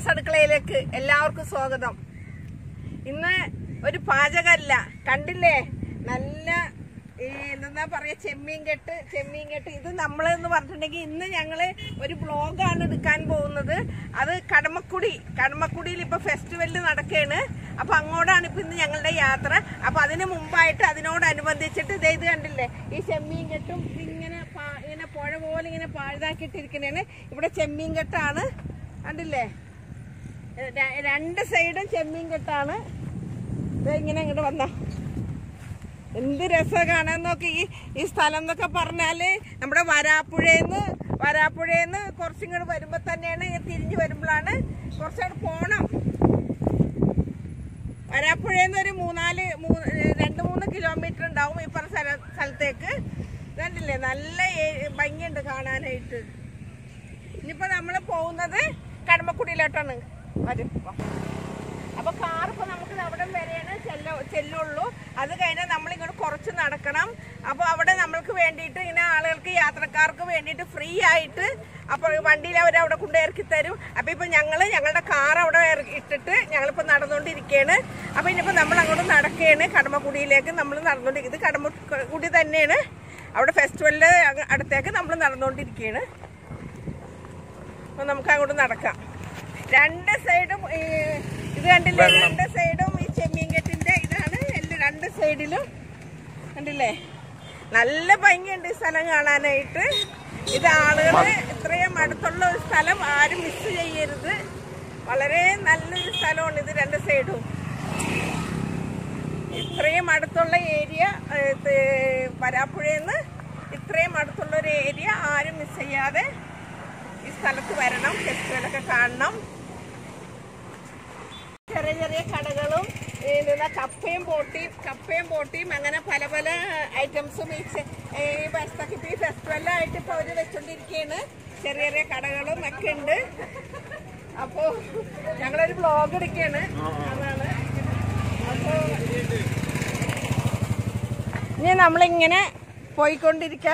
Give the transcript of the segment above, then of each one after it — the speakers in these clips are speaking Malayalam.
ഷീലാസ് അടുക്കളയിലേക്ക് എല്ലാവർക്കും സ്വാഗതം ഇന്ന് ഒരു പാചകമല്ല കണ്ടില്ലേ നല്ല ഈ എന്താ പറയാ ചെമ്മീൻ കെട്ട് ചെമ്മീൻ കെട്ട് ഇത് നമ്മൾ എന്ന് പറഞ്ഞിട്ടുണ്ടെങ്കിൽ ഇന്ന് ഞങ്ങള് ഒരു ബ്ലോഗാണ് എടുക്കാൻ പോകുന്നത് അത് കടമക്കുടി കടമക്കുടിയിൽ ഇപ്പൊ ഫെസ്റ്റിവൽ നടക്കുകയാണ് അപ്പൊ അങ്ങോട്ടാണ് ഇപ്പൊ ഇന്ന് ഞങ്ങളുടെ യാത്ര അപ്പൊ അതിന് മുമ്പായിട്ട് അതിനോടനുബന്ധിച്ചിട്ട് ഇതേ ഇത് കണ്ടില്ലേ ഈ ചെമ്മീൻ കെട്ടും ഇതിങ്ങനെ പാ- ഇങ്ങനെ പുഴ പോലെ ഇങ്ങനെ പാഴുതാക്കിയിട്ടിരിക്കണേന് ഇവിടെ ചെമ്മീൻ കെട്ടാണ് കണ്ടില്ലേ ര- രണ്ട് സൈഡും ചെമ്മീൻ കെട്ടാണ് ദേ ഇങ്ങനെ ഇങ്ങോട്ട് വന്ന എന്ത് രസം കാണാൻ നോക്കി ഈ ഈ സ്ഥലം എന്നൊക്കെ പറഞ്ഞാല് നമ്മുടെ വരാപ്പുഴേന്ന് വരാപ്പുഴേന്ന് കുറച്ചിങ്ങോട്ട് വരുമ്പോ തന്നെയാണ് ഇങ്ങനെ തിരിഞ്ഞു വരുമ്പോഴാണ് കുറച്ചങ്ങോട്ട് പോണം വരാപ്പുഴേന്ന് ഒരു മൂന്നാല് മൂ- രണ്ട് മൂന്ന് കിലോമീറ്റർ ഉണ്ടാവും ഈ പറഞ്ഞ സ്ഥല സ്ഥലത്തേക്ക് കണ്ടില്ലേ നല്ല ഏ- ഭംഗിയുണ്ട് കാണാനായിട്ട് ഇനിയിപ്പോ നമ്മള് പോകുന്നത് കടമക്കുടിയിലോട്ടാണ് വരും വാ. അപ്പൊ കാർ ഇപ്പൊ നമുക്ക് അവിടെ വരെയാണ് ചെല്ല ചെല്ലുള്ളൂ അത് കഴിഞ്ഞാൽ നമ്മൾ ഇങ്ങോട്ട് കുറച്ച് നടക്കണം അപ്പൊ അവിടെ നമ്മൾക്ക് വേണ്ടിയിട്ട് ഇങ്ങനെ ആളുകൾക്ക് യാത്രക്കാർക്ക് വേണ്ടിയിട്ട് ഫ്രീ ആയിട്ട് അപ്പൊ വണ്ടിയിൽ അവർ അവിടെ കൊണ്ട് ഇറക്കി തരും അപ്പൊ ഇപ്പൊ ഞങ്ങള് ഞങ്ങളുടെ കാർ അവിടെ ഇറക്കി- ഇട്ടിട്ട് ഞങ്ങളിപ്പോ നടന്നുകൊണ്ടിരിക്കുകയാണ് അപ്പൊ ഇനിയിപ്പോ നമ്മൾ അങ്ങോട്ട് നടക്കുകയാണ് കടമക്കുടിയിലേക്ക് നമ്മൾ നടന്നുകൊണ്ട് ഇത് കടമക്കുടി തന്നെയാണ് അവിടെ ഫെസ്റ്റിവലിന്റെ അടുത്തേക്ക് നമ്മൾ നടന്നുകൊണ്ടിരിക്കുകയാണ് അപ്പൊ നമുക്ക് അങ്ങോട്ട് നടക്കാം രണ്ട് സൈഡും ഈ ഇത് കണ്ടില്ലേ രണ്ട് സൈഡും ഈ ചെമ്മീൻ കെട്ടിന്റെ ഇതാണ് എല്ലാ രണ്ട് സൈഡിലും കണ്ടില്ലേ നല്ല ഭംഗിയുണ്ട് ഈ സ്ഥലം കാണാനായിട്ട് ഇത് ആളുകൾ ഇത്രയും അടുത്തുള്ള ഒരു സ്ഥലം ആരും മിസ് ചെയ്യരുത് വളരെ നല്ലൊരു സ്ഥലമാണ് ഇത് രണ്ട് സൈഡും ഇത്രയും അടുത്തുള്ള ഏരിയ വരാപ്പുഴയെന്ന് ഇത്രയും അടുത്തുള്ള ഒരു ഏരിയ ആരും മിസ് ചെയ്യാതെ ഈ സ്ഥലത്ത് വരണം ഫെസ്റ്റിവലൊക്കെ കാണണം ചെറിയ ചെറിയ കടകളും ഈ എന്താ കപ്പയും പോട്ടിയും കപ്പയും പോട്ടിയും അങ്ങനെ പല പല ഐറ്റംസും ഈ ചെ- ഈ ബസ്തൊക്കെ ഇപ്പൊ ഈ ഫെസ്റ്റിവലായിട്ട് ഇപ്പൊ അവര് വെച്ചോണ്ടിരിക്കുകയാണ് ചെറിയ ചെറിയ കടകളും ഒക്കെ ഉണ്ട് അപ്പോ ഞങ്ങളൊരു ബ്ലോഗ് എടുക്കുകയാണ് അതാണ് അപ്പോ ഇനി നമ്മളിങ്ങനെ പോയിക്കൊണ്ടിരിക്ക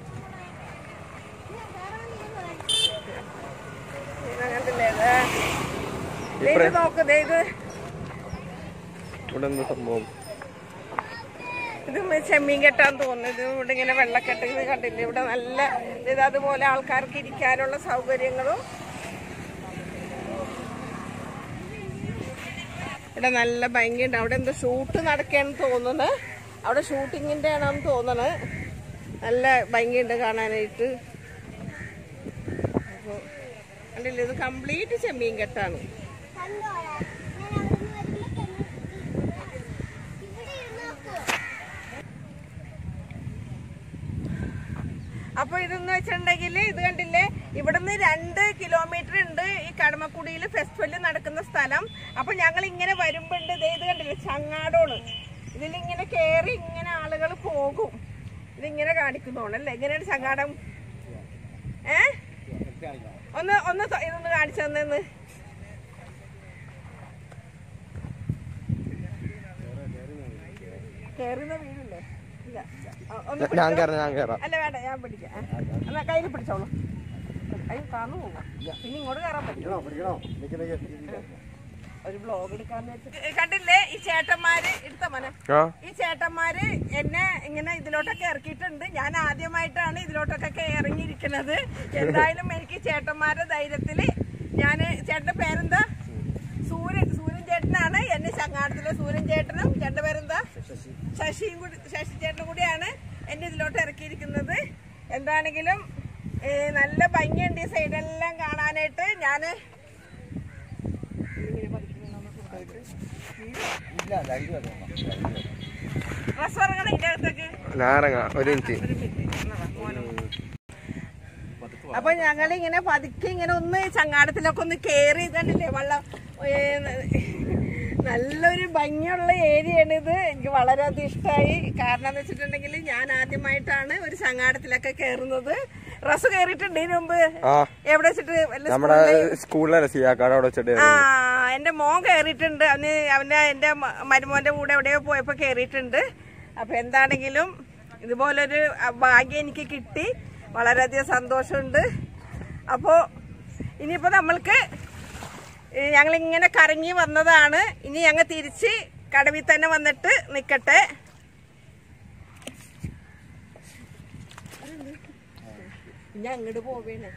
കണ്ടില്ലേ ഇത്? ദേ ഇത് നോക്ക് ദേ ഇത് ഇവിടെ എന്താ സംഭവം ഇത് ചെമ്മീൻ കെട്ടാന്ന് തോന്നുന്നു ഇത് ഇവിടെ ഇങ്ങനെ വെള്ളക്കെട്ട് ഇത് കണ്ടില്ലേ ഇവിടെ നല്ല ഇത് അതുപോലെ ആൾക്കാർക്ക് ഇരിക്കാനുള്ള സൗകര്യങ്ങളും ഇവിടെ നല്ല ഭംഗിയുണ്ട് അവിടെ എന്തോ ഷൂട്ട് നടക്കുകയാണെന്ന് തോന്നുന്നു അവിടെ ഷൂട്ടിങ്ങിന്റെ ആണെന്ന് തോന്നുന്നത് നല്ല ഭംഗിയുണ്ട് കാണാനായിട്ട് അപ്പൊ കണ്ടില്ലേ ഇത് കംപ്ലീറ്റ് ചെമ്മീൻ കെട്ടാണ് കണ്ടോടാ ഞാൻ അവിടുന്ന് വരുമ്പോ തന്നെ ഇവിടെ ഇരുന്ന് നോക്കൂ അപ്പൊ ഇതെന്ന് വെച്ചിട്ടുണ്ടെങ്കിൽ ഇത് കണ്ടില്ലേ ഇവിടുന്ന് രണ്ട് കിലോമീറ്റർ ഉണ്ട് ഈ കടമക്കുടിയിൽ ഫെസ്റ്റിവൽ നടക്കുന്ന സ്ഥലം അപ്പൊ ഞങ്ങൾ ഇങ്ങനെ വരുമ്പോണ്ട് ദേ ഇത് കണ്ടില്ലേ ചങ്ങാടോണ് ഇതിലിങ്ങനെ കേറി ഇങ്ങനെ ആളുകൾ പോകും ഇതിങ്ങനെ കാണിക്കുന്നോണല്ലേ എങ്ങനെയാണ് ചങ്ങാടം ഏ ഒന്ന് ഒന്ന് തൊ- ഇതൊന്ന് കാണിച്ചു തന്നെന്ന് കേറുന്ന വീടില്ലേ ഇല്ല ആ, ഒന്ന് ഞാൻ പിടിച്ചോ. കയറാം ഞാൻ കയറാം അല്ല വേണ്ട ഞാൻ പിടിക്കാം ആ. എന്നാ കയ്യിൽ പിടിച്ചോളൂ കൈ കാണു പോകാം പിന്നെ ഇങ്ങോട്ട് കയറാൻ പറ്റും ഒരു ബ്ലോഗ് എടുക്കാന്ന് വെച്ചിട്ട് കണ്ടില്ലേ ഈ ചേട്ടന്മാര് എടുത്ത മനെ ആ ഈ ചേട്ടന്മാര് എന്നെ ഇങ്ങനെ ഇതിലോട്ടൊക്കെ ഇറക്കിയിട്ടുണ്ട് ഞാൻ ആദ്യമായിട്ടാണ് ഇതിലോട്ടൊക്കെ ഇറങ്ങിയിരിക്കുന്നത് എന്തായാലും എനിക്ക് ചേട്ടന്മാരുടെ ധൈര്യത്തില് ഞാന് ചേട്ടന്റെ പേരെന്താ സൂര്യൻ സൂര്യൻ ചേട്ടനാണ് എന്നെ ചങ്ങാടത്തിലെ സൂര്യൻ ചേട്ടനും ചേട്ടന്റെ പേരെന്താ ശശിയും കൂടി ശശി ചേട്ടനും കൂടിയാണ് എന്നെ ഇതിലോട്ട് ഇറക്കിയിരിക്കുന്നത് എന്താണെങ്കിലും ഏ, നല്ല ഭംഗിയുണ്ട് ഈ സൈഡെല്ലാം കാണാനായിട്ട് ഞാന് ഡ്രസ് ഇറങ്ങണം ഇതിന്റെ അകത്തേക്ക് ഞാൻ ഇറങ്ങാം ഒരു മിനിറ്റ് ഒരു മിനിറ്റ് എന്നാ വാ, മോനെ വാ. അപ്പൊ ഞങ്ങൾ ഇങ്ങനെ പതുക്കെ ഇങ്ങനെ ഒന്ന് ചങ്ങാടത്തിലൊക്കെ ഒന്ന് കേറി ഇതണ്ടില്ലേ വെള്ളം ഏ, നല്ലൊരു ഭംഗിയുള്ള ഏരിയയാണ് ഇത് എനിക്ക് വളരെയധികം ഇഷ്ടമായി കാരണം എന്ന് വെച്ചിട്ടുണ്ടെങ്കിൽ ഞാൻ ആദ്യമായിട്ടാണ് ഒരു ചങ്ങാടത്തിലൊക്കെ കയറുന്നത് റസ് കയറിയിട്ടുണ്ട് ഇതിനു മുമ്പ് ആ എവിടെ വെച്ചിട്ട് വല്ല നമ്മുടെ സ്കൂളിലല്ലേ സിയാക്കാട് അവിടെ വെച്ചിട്ട് ആ എന്റെ മോൻ കയറിയിട്ടുണ്ട് അവന് അവന്റെ എന്റെ മ- മരുമോന്റെ കൂടെ എവിടെയോ പോയപ്പോ കയറിയിട്ടുണ്ട് അപ്പൊ എന്താണെങ്കിലും ഇതുപോലൊരു ഭാഗ്യം എനിക്ക് കിട്ടി വളരെയധികം സന്തോഷമുണ്ട് അപ്പോ ഇനിയിപ്പോ നമ്മൾക്ക് ഞങ്ങൾ ഇങ്ങനെ കറങ്ങി വന്നതാണ് ഇനി ഞങ്ങൾ തിരിച്ച് കടവിൽ തന്നെ വന്നിട്ട് നിക്കട്ടെ ഞാൻ അങ്ങോട്ട് പോവേണ്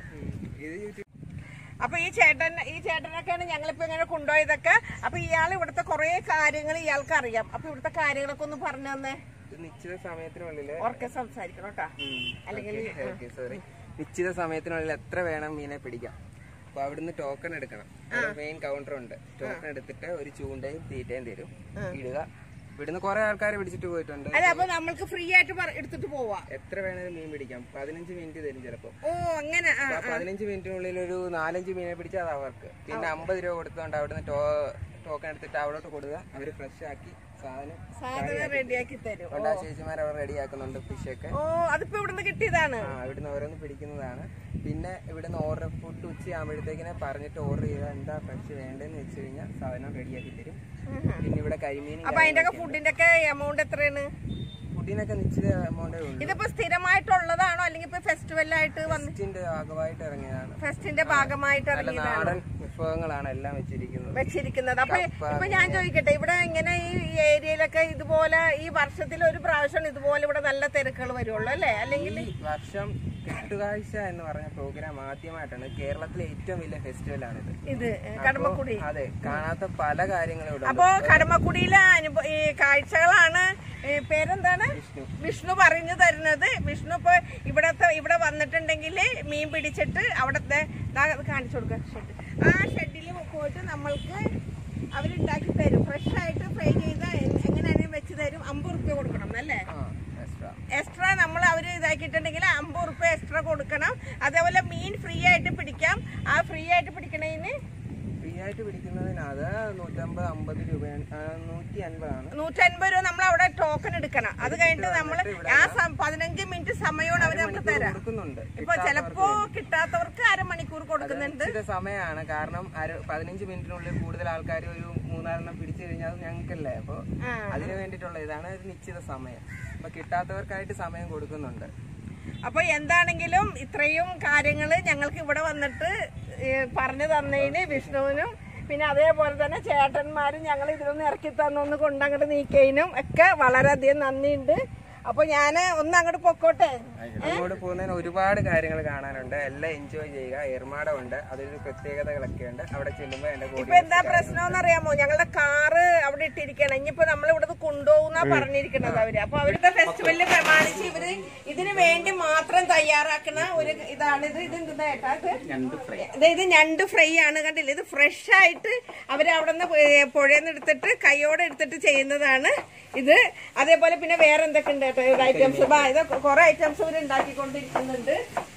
അപ്പൊ ഈ ചേട്ടൻ ഈ ചേട്ടനൊക്കെയാണ് ഞങ്ങളിപ്പോ ഇങ്ങനെ കൊണ്ടുപോയതൊക്കെ അപ്പൊ ഇയാൾ ഇവിടുത്തെ കുറെ കാര്യങ്ങൾ ഇയാൾക്ക് അറിയാം അപ്പൊ ഇവിടുത്തെ കാര്യങ്ങളൊക്കെ ഒന്ന് പറഞ്ഞു തന്നെ ഒരു നിശ്ചിത സമയത്തിനുള്ളില് ഓർക്കെ സംസാരിക്കണം കേട്ടാ അല്ലെങ്കിൽ സോറി നിശ്ചിത സമയത്തിനുള്ളിൽ എത്ര വേണം മീനെ പിടിക്കാം അപ്പൊ അവിടുന്ന് ടോക്കൺ എടുക്കണം മെയിൻ കൗണ്ടർ ഉണ്ട് ടോക്കൺ എടുത്തിട്ട് ഒരു ചൂണ്ടയും തീറ്റയും തരും ഇടുക ഇവിടുന്ന് കുറെ ആൾക്കാർ പിടിച്ചിട്ട് പോയിട്ടുണ്ട് അല്ല അപ്പൊ നമ്മൾക്ക് ഫ്രീ ആയിട്ട് പറ- എടുത്തിട്ട് പോവാ എത്ര വേണേലും മീൻ പിടിക്കാം പതിനഞ്ച് മിനിറ്റ് തരും ചിലപ്പോ ഓ അങ്ങനെ ആ അപ്പൊ ആ പതിനഞ്ച് മിനിറ്റിനുള്ളിൽ ഒരു നാലഞ്ച് മീനെ പിടിച്ചാൽ അത് അവർക്ക് പിന്നെ അമ്പത് രൂപ കൊടുത്തോണ്ട് അവിടുന്ന് ടോ ടോക്കൺ എടുത്തിട്ട് അവിടോട്ട് കൊടുക്കുക അവര് ഫ്രഷ് ആക്കി സാധനം സാധനം റെഡിയാക്കി തരും കൊണ്ട് ആ ചേച്ചിമാർ അവർ റെഡിയാക്കുന്നുണ്ട് ഫിഷൊക്കെ ഓ അതിപ്പോ ഇവിടുന്ന് കിട്ടിയതാണ് ആ ഇവിടുന്ന് ഓരോന്ന് പിടിക്കുന്നതാണ് പിന്നെ ഇവിടുന്ന് ഓർഡർ ഫുഡ് ഉച്ചയാകുമ്പോഴത്തേക്കിനെ പറഞ്ഞിട്ട് ഓർഡർ ചെയ്താൽ എന്താ ഫ്രഷ് വേണ്ടതെന്ന് വെച്ച് കഴിഞ്ഞാൽ സാധനം റെഡിയാക്കി തരും പിന്നെ ഇവിടെ കരിമീനും അപ്പൊ അതിന്റെ ഒക്കെ ഫുഡിന്റെ ഒക്കെ എമൗണ്ട് എത്രയാണ് ഫുഡിനൊക്കെ നിശ്ചിത എമൗണ്ടേ ഉള്ളൂ ഇതിപ്പോ സ്ഥിരമായിട്ടുള്ളതാണോ അല്ലെങ്കിൽ ഇപ്പൊ ഫെസ്റ്റിവലായിട്ട് വന്ന് ഫുഡിന്റെ ഭാഗമായിട്ട് ഇറങ്ങിയതാണ് ഫെസ്റ്റിന്റെ ഭാഗമായിട്ട് നല്ല ഇറങ്ങിയതാണ് നാടൻ വിഭവങ്ങളാണ് എല്ലാം വെച്ചിരിക്കുന്നത് വെച്ചിരിക്കുന്നത് അപ്പൊ ഇപ്പൊ ഞാൻ ചോദിക്കട്ടെ ഇവിടെ ഇങ്ങനെ ഈ ഏരിയയിലൊക്കെ ഇതുപോലെ ഈ വർഷത്തിൽ ഒരു പ്രാവശ്യം ഇതുപോലെ ഇവിടെ നല്ല തിരക്കുകൾ വരുള്ളൂ അല്ലേ അല്ലെങ്കിൽ ഈ വർഷം കെട്ടുകാഴ്ച എന്ന് പറഞ്ഞ പ്രോഗ്രാം ആദ്യമായിട്ടാണ് കേരളത്തിലെ ഏറ്റവും വലിയ ഫെസ്റ്റിവലാണിത് ഇത് കടമക്കുടി അതെ കാണാത്ത പല കാര്യങ്ങളും ഇവിടെ ഉണ്ട്. അപ്പോ കടമക്കുടിയിലെ അനുഭവ ഈ കാഴ്ചകളാണ് ഈ പേരെന്താണ് വിഷ്ണു പറഞ്ഞു തരുന്നത് വിഷ്ണു ഇപ്പൊ ഇവിടത്തെ ഇവിടെ വന്നിട്ടുണ്ടെങ്കിൽ മീൻ പിടിച്ചിട്ട് അവിടത്തെ ദാ അത് കാണിച്ചു കൊടുക്ക ഷെഡ് ആ ഷെഡിൽ പോയിട്ട് നമ്മൾക്ക് അവരുണ്ടാക്കി തരും ഫ്രഷ് ആയിട്ട് ഫ്രൈ ചെയ്ത എങ്ങനെയാണെങ്കിലും വെച്ച് തരും അമ്പത് റുപ്യ കൊടുക്കണം അല്ലേ ആ, extra. എക്സ്ട്രാ നമ്മൾ അവർ ഇതാക്കിയിട്ടുണ്ടെങ്കിൽ അമ്പത് റുപ്യ എക്സ്ട്രാ കൊടുക്കണം അതേപോലെ മീൻ ഫ്രീ ആയിട്ട് പിടിക്കാം ആ ഫ്രീ ആയിട്ട് പിടിക്കണതിന് ഫ്രീ ആയിട്ട് പിടിക്കുന്നതിന് അത് നൂറ്റമ്പത് അമ്പത് രൂപയാണ് ആ, നൂറ്റി അൻപതാണ് നൂറ്റൻപത് രൂപ നമ്മൾ അവിടെ ടോക്കൺ എടുക്കണം അത് കഴിഞ്ഞിട്ട് നമ്മൾ ആ സം- പതിനഞ്ച് മിനിറ്റ് സമയമാണ് അവർ നമുക്ക് തരാം കൊടുക്കുന്നുണ്ട് ഇപ്പൊ ചിലപ്പോ കിട്ടാത്തവർക്ക് അരമണിക്കൂർ കൊടുക്കുന്നുണ്ട് നിശ്ചിത സമയമാണ് കാരണം അര- പതിനഞ്ച് മിനിറ്റിനുള്ളിൽ കൂടുതൽ ആൾക്കാർ ഒരു മൂന്നാലെണ്ണം പിടിച്ചു കഴിഞ്ഞാൽ അത് ഞങ്ങൾക്കല്ലേ അപ്പൊ ആ. അതിന് വേണ്ടിയിട്ടുള്ള ഇതാണ് ഒരു നിശ്ചിത സമയം അപ്പൊ കിട്ടാത്തവർക്കായിട്ട് സമയം കൊടുക്കുന്നുണ്ട് അപ്പൊ എന്താണെങ്കിലും ഇത്രയും കാര്യങ്ങള് ഞങ്ങൾക്ക് ഇവിടെ വന്നിട്ട് ഏ, പറഞ്ഞു തന്നതിന് വിഷ്ണുവിനും പിന്നെ അതേപോലെ തന്നെ ചേട്ടന്മാരും ഞങ്ങൾ ഇതിലൊന്ന് ഇറക്കി തന്നൊന്ന് കൊണ്ടങ്ങോട്ട് നീക്കിയതിനും ഒക്കെ വളരെയധികം നന്ദിയുണ്ട് അപ്പൊ ഞാൻ ഒന്ന് അങ്ങോട്ട് പൊക്കോട്ടെ അങ്ങോട്ട് പോകുന്നതിന് ഒരുപാട് കാര്യങ്ങൾ കാണാനുണ്ട് എല്ലാം എൻജോയ് ചെയ്യുക ഏർമാടം ഉണ്ട് അതിലൊരു പ്രത്യേകതകളൊക്കെ ഉണ്ട് അവിടെ ചെല്ലുമ്പോൾ എന്റെ ഇപ്പൊ എന്താ പ്രശ്നം അറിയാമോ ഞങ്ങളുടെ കാറ് അവിടെ ഇട്ടിരിക്കണം ഇനിയിപ്പോ നമ്മൾ ഇവിടെ കൊണ്ടുപോകുന്ന പറഞ്ഞിരിക്കുന്നത് അവര് അപ്പൊ അവരുടെ ഫെസ്റ്റിവലിന് പ്രമാണിച്ച് ഇവര് ഇതിന് വേണ്ടി മാത്രം തയ്യാറാക്കുന്ന ഒരു ഇതാണ് ഇത് ഇത് എന്താ ഏട്ടാ ഇത് ദേ ഇത് ഞണ്ട് ഫ്രൈ ആണ് കണ്ടില്ലേ ഇത് ഫ്രഷ് ആയിട്ട് അവര് അവിടെ നിന്ന് പുഴയിൽ നിന്ന് എടുത്തിട്ട് കൈയോടെ എടുത്തിട്ട് ചെയ്യുന്നതാണ് ഇത് അതേപോലെ പിന്നെ വേറെ എന്തൊക്കെ ഉണ്ട് കേട്ടോ ഇത് ഐറ്റംസ് ഇത് കുറെ ഐറ്റംസ് ഇവർ ഉണ്ടാക്കിക്കൊണ്ടിരിക്കുന്നുണ്ട്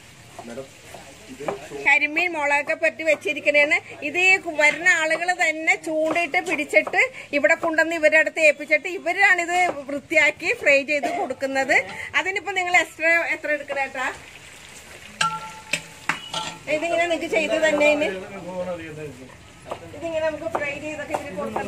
കരിമീൻ മുളകൊക്കെ പറ്റി വെച്ചിരിക്കണേണ് ഇത് ഈ വരുന്ന ആളുകൾ തന്നെ ചൂണ്ടിട്ട് പിടിച്ചിട്ട് ഇവിടെ കൊണ്ടുവന്ന് ഇവരുടെ അടുത്ത് ഏൽപ്പിച്ചിട്ട് ഇവരാണ് ഇത് വൃത്തിയാക്കി ഫ്രൈ ചെയ്ത് കൊടുക്കുന്നത് അതിനിപ്പോ നിങ്ങൾ എക്സ്ട്രാ എത്ര എടുക്കണേട്ടാ ഇതിങ്ങനെ നിങ്ങൾക്ക് ചെയ്ത് തന്നെ ഇതിന് ഇതിങ്ങനെ നമുക്ക് ഫ്രൈ ചെയ്തൊക്കെ ഇതിന് കൊടുക്കണേ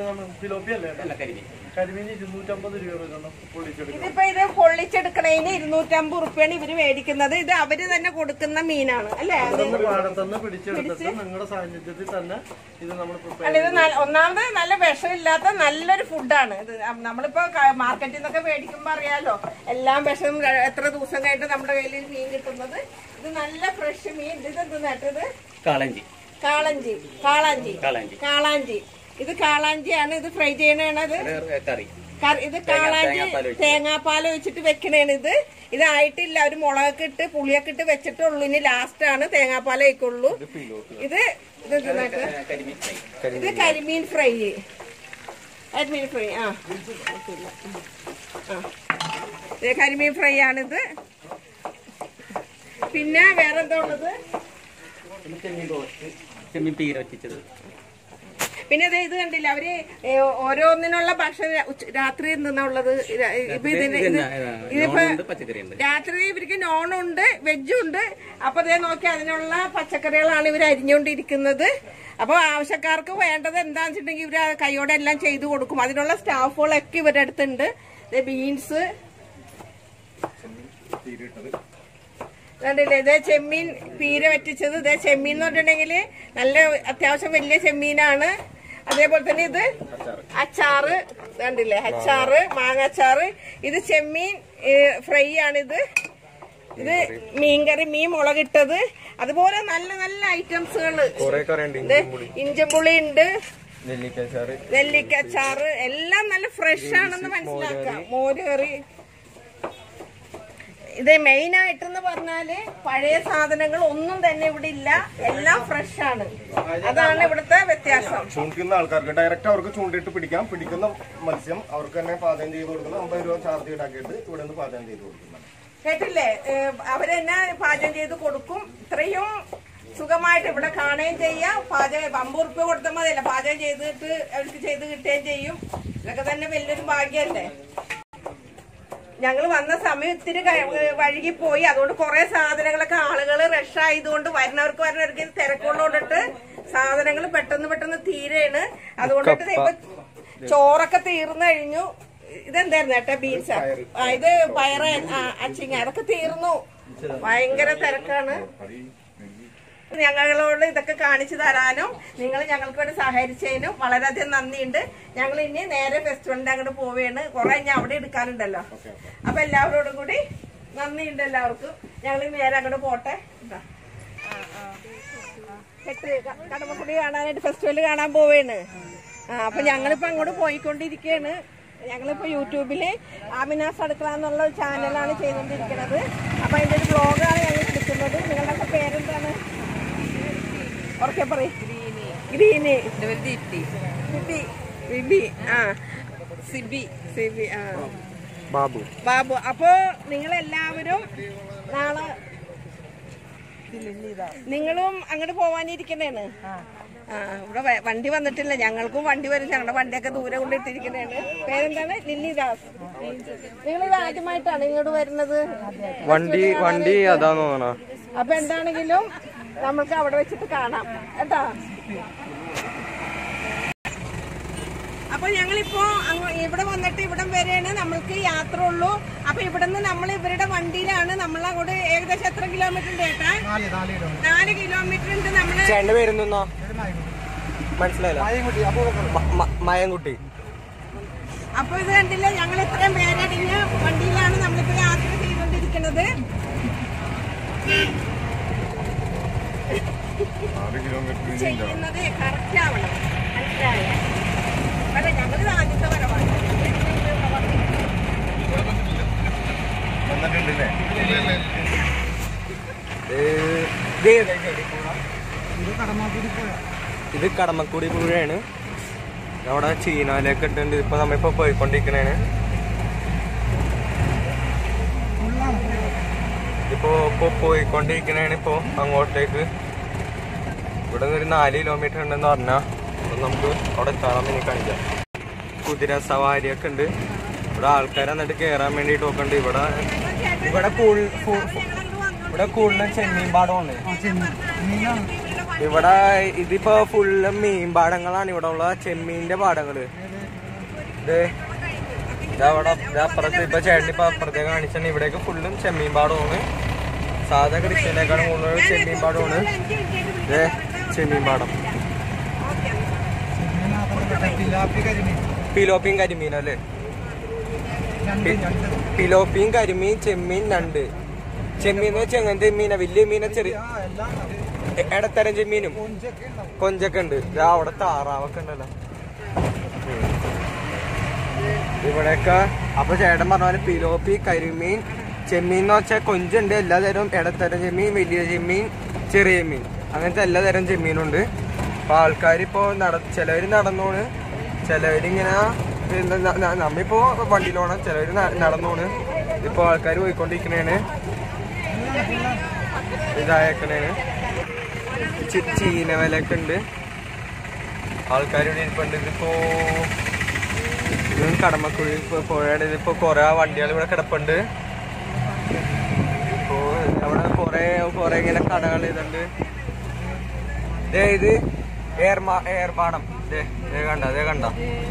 കരിമീൻ ഇരുന്നൂറ്റമ്പത് രൂപ വരുന്ന പൊള്ളിച്ചെടുക്കും ഇതിപ്പോ ഇത് പൊള്ളിച്ചെടുക്കണതിന് ഇരുന്നൂറ്റമ്പത് റുപ്യാണ് ഇവര് മേടിക്കുന്നത് ഇത് അവര് തന്നെ കൊടുക്കുന്ന മീനാണ് അല്ലേ അത് പാടത്തുനിന്ന് പിടിച്ചെടുത്തിട്ട് നിങ്ങളുടെ സാന്നിധ്യത്തിൽ തന്നെ ഇത് നമ്മൾ പ്രിപ്പയർ അല്ല ഇത് നല്ല- ഒന്നാമത് നല്ല വിഷമില്ലാത്ത നല്ലൊരു ഫുഡാണ് ഇത് നമ്മളിപ്പോ ക- മാർക്കറ്റിൽ നിന്നൊക്കെ മേടിക്കുമ്പോ അറിയാലോ എല്ലാം വിഷം ര- എത്ര ദിവസം കഴിഞ്ഞിട്ട് നമ്മുടെ കയ്യിൽ മീൻ കിട്ടുന്നത് ഇത് നല്ല ഫ്രഷ് മീൻ ഇത് എന്ത് നേട്ടത് കാളഞ്ചി കാളഞ്ചി കാളാഞ്ചി കാളാഞ്ചി കാളാഞ്ചി ഇത് കാളാഞ്ചിയാണ് ഇത് ഫ്രൈ ചെയ്യണത് ഇത് കറി കറി- ഇത് കാളാഞ്ചി തേങ്ങാപ്പാൽ ഒഴിച്ചിട്ട് വെക്കണേണ് ഇത് ഇതായിട്ടില്ല ഒരു മുളകൊക്കെ ഇട്ട് പുളിയൊക്കെ ഇട്ട് വെച്ചിട്ടുള്ളൂ ഇനി ലാസ്റ്റ് ആണ് തേങ്ങാപ്പാൽ ഒഴിക്കുള്ളൂ ഇത് ഇത് ഇത് നേട്ടത് കരിമീൻ ഫ്രൈ ഇത് കരിമീൻ ഫ്രൈ കരിമീൻ ഫ്രൈ ആ ആ ഇത് കരിമീൻ ഫ്രൈ ആണിത് പിന്നെ വേറെന്താ ഉള്ളത് ചെമ്മീൻ റോസ്റ്റ് ചെമ്മീൻ പീര വറ്റിച്ചത് പിന്നെ ദേ ഇത് കണ്ടില്ല അവര് ഏ, ഓരോന്നിനുള്ള ഭക്ഷണം ഉച്ച- രാത്രി നിന്നുള്ളത് ഇപ്പൊ ഇതിന് ഇത് ഇതിപ്പോ നോണുണ്ട് പച്ചക്കറി ഉണ്ട് രാത്രി ഇവർക്ക് നോണുണ്ട് വെജും ഉണ്ട് അപ്പൊ അതേ നോക്കി അതിനുള്ള പച്ചക്കറികളാണ് ഇവർ അരിഞ്ഞുകൊണ്ടിരിക്കുന്നത് അപ്പൊ ആവശ്യക്കാർക്ക് വേണ്ടത് എന്താന്ന് വെച്ചിട്ടുണ്ടെങ്കിൽ ഇവര് കൈയോടെ എല്ലാം ചെയ്തു കൊടുക്കും അതിനുള്ള സ്റ്റാഫുകളൊക്കെ ഇവരുടെ അടുത്തുണ്ട് ബീൻസ് കണ്ടില്ലേ ഇതേ ചെമ്മീൻ പീര വറ്റിച്ചത് ഇതേ ചെമ്മീൻ എന്ന് പറഞ്ഞിട്ടുണ്ടെങ്കിൽ നല്ല അത്യാവശ്യം വലിയ ചെമ്മീനാണ് അതേപോലെ തന്നെ ഇത് അച്ചാറ് കണ്ടില്ലേ അച്ചാറ് മാങ്ങ അച്ചാറ് ഇത് ചെമ്മീൻ ഫ്രൈ ആണിത് ഇത് മീൻകറി മീൻ മുളകിട്ടത് അതുപോലെ നല്ല നല്ല ഐറ്റംസുകൾ കൊറേ കറി ഉണ്ട് ഇത് ഇഞ്ചമ്പുളി ഉണ്ട് നെല്ലിക്കച്ചാറ് നെല്ലിക്ക അച്ചാറ് എല്ലാം നല്ല ഫ്രഷ് ആണെന്ന് മനസ്സിലാക്കാം മോര് കറി ഇത് മെയിൻ ആയിട്ടെന്ന് പറഞ്ഞാല് പഴയ സാധനങ്ങൾ ഒന്നും തന്നെ ഇവിടെ ഇല്ല എല്ലാം ഫ്രഷ് ആണ് അതാണ് ഇവിടുത്തെ വ്യത്യാസം ചൂണ്ടിക്കുന്ന ആൾക്കാർക്ക് ഡയറക്റ്റ് അവർക്ക് ചൂണ്ടിട്ട് പിടിക്കാം പിടിക്കുന്ന മത്സ്യം അവർക്ക് തന്നെ പാചകം ചെയ്ത് കൊടുക്കുന്നത് അമ്പത് രൂപ ചാർജ് ഈടാക്കിയിട്ട് ഇവിടെ നിന്ന് പാചകം ചെയ്ത് കൊടുക്കുന്നത് കേട്ടില്ലേ ഏഹ് അവരെന്നെ പാചകം ചെയ്ത് കൊടുക്കും ഇത്രയും സുഖമായിട്ട് ഇവിടെ കാണുകയും ചെയ്യാം പാചകം അമ്പത് റുപ്യ കൊടുത്താൽ മതിയല്ല പാചകം ചെയ്തിട്ട് അവർക്ക് ചെയ്ത് കിട്ടുകയും ചെയ്യും ഇതൊക്കെ തന്നെ വലിയൊരു ഭാഗ്യല്ലേ ഞങ്ങൾ വന്ന സമയം ഇത്തിരി ക- വഴുകിപ്പോയി അതുകൊണ്ട് കുറെ സാധനങ്ങളൊക്കെ ആളുകൾ റഷ് ആയതുകൊണ്ട് വരുന്നവർക്ക് വരുന്നവർക്ക് തിരക്കുള്ളതുകൊണ്ടിട്ട് സാധനങ്ങൾ പെട്ടെന്ന് പെട്ടെന്ന് തീരെയാണ് അതുകൊണ്ടിട്ട് ദേ ഇപ്പൊ ചോറൊക്കെ തീർന്നു കഴിഞ്ഞു ഇതെന്തായിരുന്നു ഏട്ടാ ബീൻസ് ആ ഇത് പയറ് ആ, അച്ചിങ്ങ അതൊക്കെ തീർന്നു ഭയങ്കര തിരക്കാണ് ഞങ്ങളോട് ഇതൊക്കെ കാണിച്ചു തരാനും നിങ്ങൾ ഞങ്ങൾക്ക് വേണ്ടി സഹകരിച്ചതിനും വളരെയധികം നന്ദിയുണ്ട് ഞങ്ങൾ ഇനി നേരെ ഫെസ്റ്റിവലിന്റെ അങ്ങോട്ട് പോവുകയാണ് കുറെ ഇനി അവിടെ എടുക്കാനുണ്ടല്ലോ അപ്പൊ എല്ലാവരോടും കൂടി നന്ദിയുണ്ട് എല്ലാവർക്കും ഞങ്ങൾ ഇനി നേരെ അങ്ങോട്ട് പോട്ടെ ഇതാ. കെട്ട് ക- കടമക്കുടി കാണാനായിട്ട് ഫെസ്റ്റിവൽ കാണാൻ പോവേണ് ആ അപ്പൊ ഞങ്ങളിപ്പോ അങ്ങോട്ട് പോയിക്കൊണ്ടിരിക്കുകയാണ് ഞങ്ങളിപ്പോ യൂട്യൂബില് ആമിനാസ് അടുക്കള എന്നുള്ള ഒരു ചാനലാണ് ചെയ്തുകൊണ്ടിരിക്കുന്നത് അപ്പൊ അതിന്റെ ഒരു ബ്ലോഗാണ് ഞങ്ങൾ എടുക്കുന്നത് നിങ്ങളുടെ പേരെന്താണ് ഉറക്കെ പറയും ഗ്രീനി ബിബി ബിബി ആ സിബി സിബി ആ ബാബു ബാബു അപ്പോ നിങ്ങളെല്ലാവരും നാളെ നിങ്ങളും അങ്ങോട്ട് പോവാനിരിക്കണേണ് ആ ഇവിടെ വ- വണ്ടി വന്നിട്ടില്ല ഞങ്ങൾക്കും വണ്ടി വരും ഞങ്ങളുടെ വണ്ടിയൊക്കെ ദൂരെ കൊണ്ടിട്ടിരിക്കണേണ് പേരെന്താണ് ലില്ലിദാസ് നിങ്ങൾ ഇത് ആദ്യമായിട്ടാണ് ഇങ്ങോട്ട് വരുന്നത് വണ്ടി വണ്ടി അതാന്ന് തോന്നണ അപ്പൊ എന്താണെങ്കിലും നമുക്ക് അവിടെ വെച്ചിട്ട് കാണാം കേട്ടാ അപ്പൊ ഞങ്ങളിപ്പോ അങ്ങ് ഇവിടെ വന്നിട്ട് ഇവിടം വരെയാണ് നമ്മൾക്ക് യാത്ര ഉള്ളൂ അപ്പൊ ഇവിടുന്ന് നമ്മൾ ഇവരുടെ വണ്ടിയിലാണ് നമ്മൾ അങ്ങോട്ട് ഏകദേശം എത്ര കിലോമീറ്റർ ഉണ്ട് ചേട്ടാ നാല് കിലോമീറ്റർ ഉണ്ട് നമ്മള് ചേട്ടന്റെ പേരെന്തോന്നാ മനസ്സിലായില്ല മ- മ- മയൻകുട്ടി അപ്പൊ ഇത് കണ്ടില്ല ഞങ്ങൾ ഇത്രയും പേരടിഞ്ഞ വണ്ടിയിലാണ് നമ്മളിപ്പോ യാത്ര ചെയ്തുകൊണ്ടിരിക്കുന്നത് ചെയ്യുന്നത് കറക്റ്റ് ആവണം മനസ്സിലായോ അല്ല ഞങ്ങൾ ആദ്യത്തെ വരവാണ് വന്നിട്ടുണ്ടല്ലേ ഇത് ഏതാ ചെടി പുഴ? ഇത് കടമക്കുടി പുഴയാണ് അവിടെ ചീനാലൊക്കെ ഇട്ടുണ്ട് ഇപ്പൊ നമ്മിപ്പോ പോയിക്കൊണ്ടിരിക്കണേണ് ഇപ്പോ ഇപ്പൊ പോയിക്കൊണ്ടിരിക്കണേണ് ഇപ്പോ അങ്ങോട്ടേക്ക് ഇവിടെ നിന്ന് ഒരു നാല് കിലോമീറ്റർ ഉണ്ടെന്ന് പറഞ്ഞാ അപ്പൊ നമുക്ക് അവിടെ എത്താൻ വേണ്ടി കാണിക്കാം കുതിര സവാരിയൊക്കെ ഉണ്ട് ഇവിടെ ആൾക്കാർ എന്നിട്ട് കേറാൻ വേണ്ടിട്ട് ഒക്കെ ഉണ്ട് ഇവിടെ ഇവിടെ കൂടുതൽ ഇവിടെ കൂടുതലും ചെമ്മീൻ പാടമാണ് ഇവിടെ ഇതിപ്പോ ഫുള്ള് മീൻ പാടങ്ങളാണ് ഇവിടെ ഉള്ള ചെമ്മീന്റെ പാടങ്ങള് ഇത് ഇതവിടെ ഇത് അപ്പുറത്ത് ഇപ്പൊ ചേട്ടൻ ഇപ്പൊ അപ്പുറത്തേക്ക് കാണിച്ചാൽ ഇവിടേക്ക് ഫുള്ളും ചെമ്മീൻ പാടമാണ് സാധാ കൃഷിനേക്കാളും കൂടുതൽ ചെമ്മീൻ പാടമാണ് ഇത് ചെമ്മീൻ പാടം പിലോപ്പിയും കരിമീൻ അല്ലേ പി- പിലോപ്പിയും കരിമീൻ ചെമ്മീൻ ഞണ്ട് ചെമ്മീൻ എന്ന് വെച്ചാൽ എങ്ങനത്തെ മീനാ വലിയ മീനെ ചെറിയ എ- ഇടത്തരം ചെമ്മീനും കൊഞ്ചൊക്കെ ഉണ്ട് ദാ അവിടെ താറാവൊക്കെ ഉണ്ടല്ലോ ഉം. ഇവിടെയൊക്കെ അപ്പൊ ചേട്ടൻ പറഞ്ഞ പോലെ പിലോപ്പി കരിമീൻ ചെമ്മീൻ എന്ന് വെച്ചാൽ കൊഞ്ചുണ്ട് എല്ലാ തരവും ഇടത്തരം ചെമ്മീൻ വലിയ ചെമ്മീൻ ചെറിയ മീൻ അങ്ങനത്തെ എല്ലാ തരം ചെമ്മീനുണ്ട് അപ്പൊ ആൾക്കാരിപ്പോ നട ചിലവര് നടന്നോണ് ചിലവരിങ്ങനെ എന്താ ന- ന- നമ്മിപ്പോ വണ്ടിയിലോണം ചിലവര് ന- നടന്നോണ് ഇപ്പൊ ആൾക്കാർ പോയിക്കൊണ്ടിരിക്കണേണ് ഇതായേക്കണേണ് ചി- ചീന വിലയൊക്കെ ഉണ്ട് ആൾക്കാരിവിടെ ഇരിപ്പുണ്ട് ഇതിപ്പോ ഇത് കടമക്കുഴി പു- പുഴയുടെ ഇതിപ്പോ കൊറേ വണ്ടികൾ ഇവിടെ കിടപ്പുണ്ട് ഇപ്പോ അവിടെ കൊറേ കൊറേ ഇങ്ങനെ കടകൾ ഇതുണ്ട് ദേ ഇത് ഏർമാ ഏർപാടം ദേ ദേ കണ്ട ദേ കണ്ട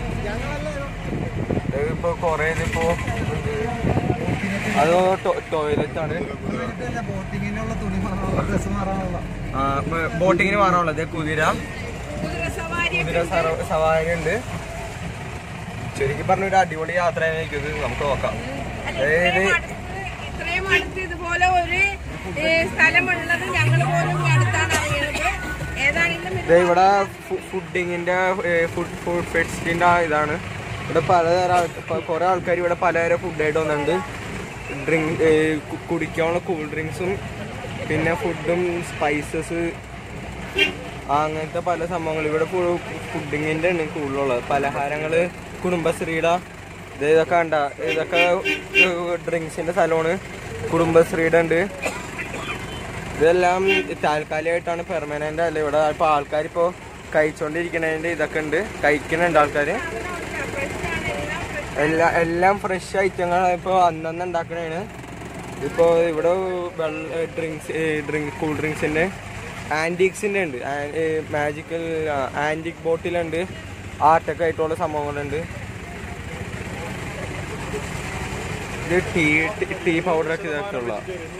ദേ ഇപ്പൊ കൊറേ ഇതിപ്പോ ഉണ്ട്. അത് ടോയ്ലറ്റ് ആണ് ബോട്ടിങ്ങിന് മാറാനുള്ളത് കുതിര കുതിര സവാരി കുതിര സറ- സവാരി ഉണ്ട് ശരിക്കും പറഞ്ഞ ഒരു അടിപൊളി യാത്ര ആയിരിക്കും ഇത് നമുക്ക് നോക്കാം അതായത് ഇത്രയും അടുത്ത് ഇത്രയും അടുത്ത് ഇതുപോലെ ഒരു ഏ, സ്ഥലമുള്ളത് ഞങ്ങൾ പോലും ഈ അടുത്താണ് അറിയുന്നത് ഏതാണെങ്കിലും ഇത് ദേ ഇവിടെ ഫുഡിങ്ങിന്റെ ഫുഡ് ഫുഡ് ഫെസ്റ്റിന്റെ ഇതാണ് ഇവിടെ പലതരം ആൾ- കുറെ ആൾക്കാർ ഇവിടെ പലതരം ഫുഡായിട്ട് വന്നിട്ടുണ്ട് ഡ്രിങ്ക് കുടിക്കാനുള്ള കൂൾ ഡ്രിങ്ക്സും പിന്നെ ഫുഡും സ്പൈസസ് അങ്ങനത്തെ പല സംഭവങ്ങൾ ഇവിടെ ഫുഡിങ്ങിന്റെ ആണ് കൂടുതലുള്ളത് പലഹാരങ്ങള് കുടുംബശ്രീയുടെ ഇത് ഇതൊക്കെ കണ്ട ഇതൊക്കെ ഡ്രിങ്ക്സിന്റെ സ്ഥലമാണ് കുടുംബശ്രീയുടെ ഉണ്ട് ഇതെല്ലാം താൽക്കാലികമായിട്ടാണ് പെർമനന്റ് അല്ല ഇവിടെ ഇപ്പൊ ആൾക്കാർ ഇപ്പോ കഴിച്ചോണ്ടിരിക്കണതിന്റെ ഇതൊക്കെ ഉണ്ട് കഴിക്കുന്നുണ്ട് ആൾക്കാര് എല്ലാ എല്ലാം ഫ്രഷ് ഐറ്റങ്ങൾ ഇപ്പൊ അന്നന്ന് ഉണ്ടാക്കണേണ് ഇപ്പൊ ഇവിടെ വെള്ള ഡ്രിങ്ക്സ് ഡ്രിങ്ക് കൂൾ ഡ്രിങ്ക്സിന്റെ ആന്റിക്സിന്റെ ഉണ്ട് മാജിക്കൽ ആന്റിക് ബോട്ടിലുണ്ട് ആർട്ടൊക്കെ ആയിട്ടുള്ള സംഭവങ്ങളുണ്ട് ഇത് ടീ ടീ പൗഡർ ഒക്കെ ഇതൊക്കെ ഉള്ള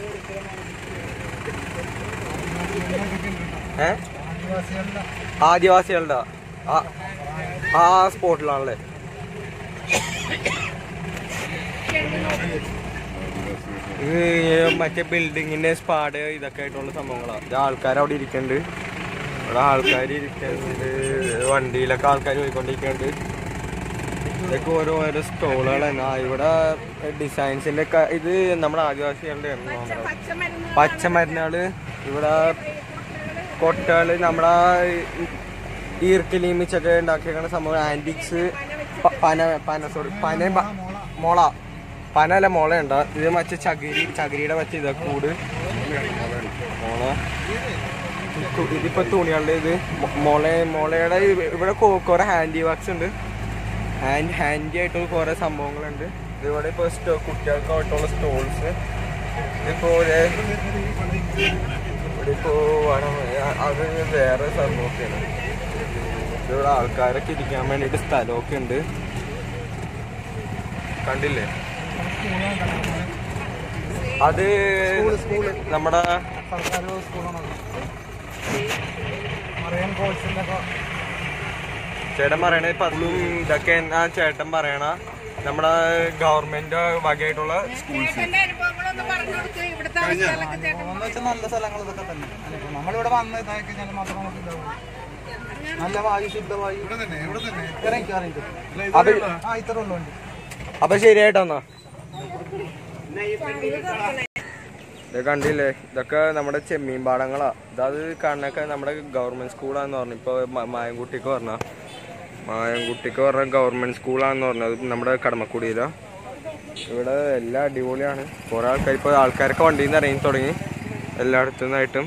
ഏ ആദിവാസികളുടെ ആ- ആ സ്പോട്ടിലാണല്ലേ ഇത് മറ്റേ ബിൽഡിങ്ങിന്റെ സ്പാഡ് ഇതൊക്കെ ആയിട്ടുള്ള സംഭവങ്ങളാണ് ഇത് ആൾക്കാർ അവിടെ ഇരിക്കുന്നുണ്ട് ഇവിടെ ആൾക്കാർ ഇരിക്കുന്നുണ്ട് വണ്ടിയിലൊക്കെ ആൾക്കാർ പോയിക്കൊണ്ടിരിക്കുന്നുണ്ട് ഇതൊക്കെ ഓരോ ഓരോ സ്റ്റോളുകളാണ് ആ ഇവിടെ ഡിസൈൻസിന്റെ ഒക്കെ ഇത് നമ്മുടെ ആദിവാസികളുടെ ആണ് നമ്മുടെ പച്ചമരുന്ന് പച്ചമരുന്നുകള് ഇവിടെ കൊട്ടകള് നമ്മുടെ ഈർക്കിലീമിച്ചൊക്കെ ഉണ്ടാക്കിയേക്കുന്ന സംഭവം ആന്റിക്സ് പന പന സോറി പന ബ- മുള പന അല്ല മുള ഉണ്ട് ഇത് മറ്റേ ചകിരി ചകിരിയുടെ മറ്റേ ഇതാ കൂട് മുള കു- ഇതിപ്പോ തുണികളുടെ ഇത് മൊ- മുള മുളയുടെ ഇ- ഇവിടെ കൊ- കുറെ ഹാൻഡി വർക്ക്സ് ഉണ്ട് ഹാൻഡ് ഹാൻഡി ആയിട്ടുള്ള കുറെ സംഭവങ്ങളുണ്ട് ഇവിടെ ഇപ്പൊ സ്റ്റോ കുട്ടികൾക്കായിട്ടുള്ള സ്റ്റോൾസ് ഇതിപ്പോ ഒരു ഇവിടിപ്പോ വേണം അത് വേറെ സംഭവമൊക്കെയാണ് ഇവിടെ ആൾക്കാരൊക്കെ ഇരിക്കാൻ വേണ്ടിട്ട് സ്ഥലമൊക്കെ ഉണ്ട് കണ്ടില്ലേ അത് നമ്മുടെ ചേട്ടൻ പറയണ പത്തും ഇതൊക്കെ ആ ചേട്ടൻ പറയണ നമ്മുടെ ഗവൺമെന്റ് വകയായിട്ടുള്ള സ്കൂൾസ് ചേട്ടന്റെ അനുഭവങ്ങളൊന്ന് പറഞ്ഞു കൊടുക്ക് ഇവിടുത്തെ അവസ്ഥകളൊക്കെ ചേട്ടൻ വെച്ചാൽ നല്ല സ്ഥലങ്ങൾ ഇതൊക്കെ തന്നെ അല്ല, നമ്മളിവിടെ വന്ന് ഇതായി കഴിഞ്ഞാൽ മാത്രം നമുക്ക് ഇതാവും. നല്ല വായു ശുദ്ധവായു ഇവിടെ തന്നെ ഇവിടെ തന്നെ ഇറങ്ങിക്കോ ഇറങ്ങിക്കോ അത് ആ ഇത്ര ഉള്ളുണ്ട് അപ്പൊ ശരിയായിട്ടാന്നാ ഇത് കണ്ടില്ലേ ഇതൊക്കെ നമ്മുടെ ചെമ്മീൻ പാടങ്ങളാ ഇതത് കാണുന്നൊക്കെ നമ്മുടെ ഗവൺമെന്റ് സ്കൂളാന്ന് പറഞ്ഞു ഇപ്പൊ മ- മായൻകുട്ടിക്ക് പറഞ്ഞ മായൻകുട്ടിക്ക് പറഞ്ഞ ഗവൺമെന്റ് സ്കൂളാന്ന് പറഞ്ഞത് നമ്മുടെ കടമക്കുടിയിലോ ഇവിടെ എല്ലാം അടിപൊളിയാണ് കുറെ ആൾക്കാർ ഇപ്പൊ ആൾക്കാരൊക്കെ വണ്ടിയിൽ നിന്ന് ഇറങ്ങി തുടങ്ങി എല്ലായിടത്തു നിന്നായിട്ടും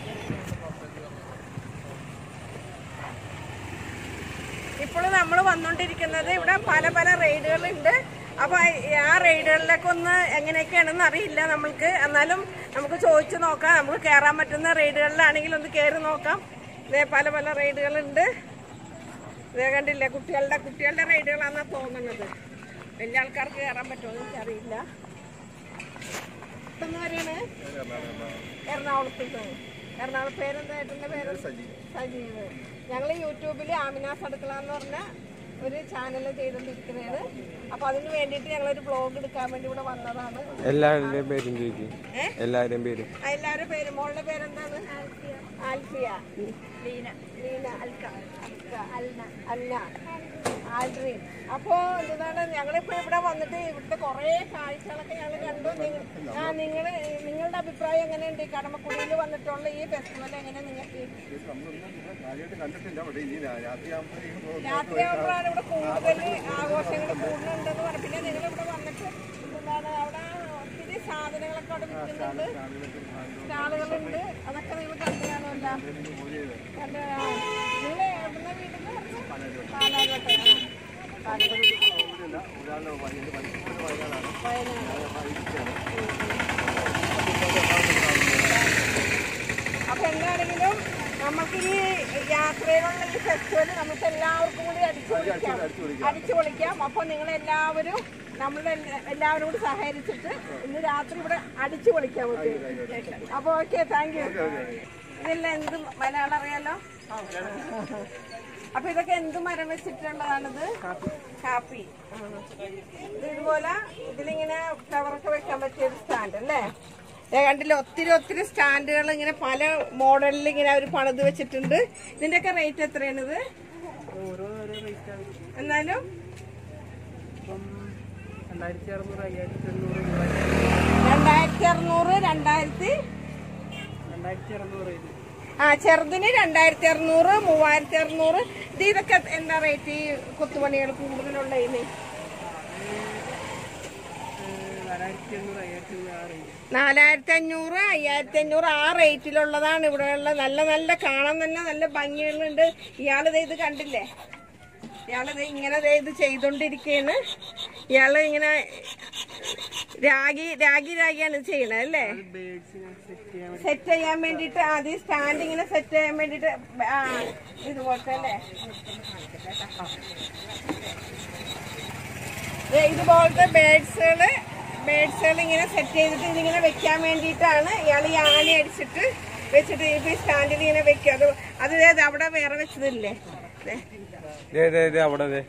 ഇപ്പോൾ നമ്മൾ വന്നുകൊണ്ടിരിക്കുന്നത് ഇവിടെ പല പല റൈഡുകളുണ്ട് അപ്പൊ ആ റൈഡുകളിലൊക്കെ ഒന്ന് എങ്ങനെയൊക്കെയാണെന്ന് അറിയില്ല നമ്മൾക്ക് എന്നാലും നമുക്ക് ചോദിച്ചു നോക്കാം നമുക്ക് കയറാൻ പറ്റുന്ന റൈഡുകളിലാണെങ്കിൽ ഒന്ന് കയറി നോക്കാം ഇതേ പല പല റൈഡുകളുണ്ട് ഇതേ കണ്ടില്ലേ കുട്ടികളുടെ കുട്ടികളുടെ റൈഡുകളാണെന്നാ തോന്നുന്നത് വലിയ ആൾക്കാർക്ക് കയറാൻ പറ്റുമോ എന്ന് എനിക്കറിയില്ല ഇതെന്ന് പറയണേ എറണാകുളത്ത് നിന്ന് എറണാകുളം പേരെന്താ ഏട്ടൻ്റെ പേര് സജീവ് ഞങ്ങൾ യൂട്യൂബിൽ ആമിനാസ് അടുക്കള എന്ന് പറഞ്ഞ ഒരു ചാനൽ ചെയ്തുകൊണ്ടിരിക്കുന്നതാണ് അപ്പൊ അതിന് വേണ്ടിയിട്ട് ഞങ്ങളൊരു ബ്ലോഗ് എടുക്കാൻ വേണ്ടി ഇവിടെ വന്നതാണ് എല്ലാവരുടെയും പേരും ചോദിക്കും എല്ലാവരുടെയും പേരും ആ, എല്ലാവരുടെ പേര് മോളുടെ പേരെന്താണ് ആൽഫിയ ലീന ലീന അൽക്ക അൽക്ക അൽന അല്ല ആൽഡ്രീൻ അപ്പോ എന്താണ് ഞങ്ങളിപ്പോ ഇവിടെ വന്നിട്ട് ഇവിടുത്തെ കുറേ കാഴ്ചകളൊക്കെ ഞങ്ങൾ കണ്ടു നിങ്ങ- ആ നിങ്ങൾ നിങ്ങളുടെ അഭിപ്രായം എങ്ങനെയുണ്ട് ഈ കടമക്കുടിയിൽ വന്നിട്ടുള്ള ഈ ഫെസ്റ്റിവൽ എങ്ങനെ നിങ്ങൾക്ക് രാത്രിയാകുമ്പോഴാണ് ഇവിടെ കൂടുതൽ ആഘോഷങ്ങൾ കൂടുന്നുണ്ടെന്ന് പറഞ്ഞു പിന്നെ നിങ്ങൾ ഇവിടെ വന്നിട്ട് എന്താണ് അവിടെ ഒത്തിരി സാധനങ്ങളൊക്കെ അവിടെ വിൽക്കുന്നുണ്ട് സ്റ്റാളുകളുണ്ട് അതൊക്കെ നിങ്ങൾ കണ്ടു കാണുമല്ല കണ്ട് നിങ്ങൾ എവിടുന്ന വീട്ടിൽ പാലാകോട്ടെ അപ്പൊ എന്താണെങ്കിലും നമുക്ക് ഈ യാത്രയിലുള്ള ഈ ഫെസ്റ്റിവൽ നമുക്ക് എല്ലാവർക്കും കൂടി അടിച്ചു പൊളിക്കാം അടിച്ചു പൊളിക്കാം അപ്പൊ നിങ്ങൾ എല്ലാവരും നമ്മൾ എല്ലാവരും കൂടി സഹകരിച്ചിട്ട് ഇന്ന് രാത്രി ഇവിടെ അടിച്ചു പൊളിക്കാൻ പറ്റും അപ്പൊ ഓക്കെ താങ്ക് യു ഇതെല്ലാം എന്ത് മലയാളം അറിയാലോ അപ്പൊ ഇതൊക്കെ എന്ത് മരം വെച്ചിട്ടുള്ളതാണിത് കാപ്പി ഉം. ഇത് ഇതുപോലെ ഇതിലിങ്ങനെ ഫ്ലവറൊക്കെ വെക്കാൻ പറ്റിയ ഒരു സ്റ്റാൻഡ് അല്ലേ ദേ കണ്ടില്ല ഒത്തിരി ഒത്തിരി സ്റ്റാൻഡുകൾ ഇങ്ങനെ പല മോഡലിൽ ഇങ്ങനെ അവർ പണിത് വെച്ചിട്ടുണ്ട് ഇതിന്റെയൊക്കെ റേറ്റ് എത്രയാണിത് എന്നാലും രണ്ടായിരത്തി അറുന്നൂറ് രണ്ടായിരത്തി ആ ചെറുതിന് രണ്ടായിരത്തി അറുന്നൂറ് മൂവായിരത്തി അറുന്നൂറ് ഇത് ഇതൊക്കെ എന്താ റേറ്റ് ഈ കൊത്തുപണികൾ കൂടുതലുള്ള ഇതിന് നാലായിരത്തി അഞ്ഞൂറ് അയ്യായിരത്തി അഞ്ഞൂറ് ആ റേറ്റിലുള്ളതാണ് ഇവിടെയുള്ള നല്ല നല്ല കാണാൻ തന്നെ നല്ല ഭംഗികളുണ്ട് ഇയാളിത് ഇത് കണ്ടില്ലേ ഇയാളിത് ഇങ്ങനെ ദേ ഇത് ചെയ്തോണ്ടിരിക്കുകയാണ് ഇയാള് ഇങ്ങനെ രാഗി രാഗി രാഗിയാണ് ഇത് ചെയ്യണത് അല്ലേ സെറ്റ് ചെയ്യാൻ വേണ്ടിട്ട് ആദ്യം സ്റ്റാൻഡ് ഇങ്ങനെ സെറ്റ് ചെയ്യാൻ വേണ്ടിട്ട് ആ ഇതുപോലത്തെ അല്ലേ ദേ ഇതുപോലത്തെ ബേഡ്സുകള് ബേഡ്സുകൾ ഇങ്ങനെ സെറ്റ് ചെയ്തിട്ട് ഇതിങ്ങനെ വെക്കാൻ വേണ്ടിയിട്ടാണ് ഇയാൾ ഈ ആണി അടിച്ചിട്ട് വെച്ചിട്ട് ഇപ്പൊ ഈ സ്റ്റാൻഡിൽ ഇങ്ങനെ വെക്കുക അത് അത് ദേ ഇത് അവിടെ വേറെ വെച്ചതില്ലേ ദേ. ദേ, ദേ, ദേ, അവിടെ ദേ.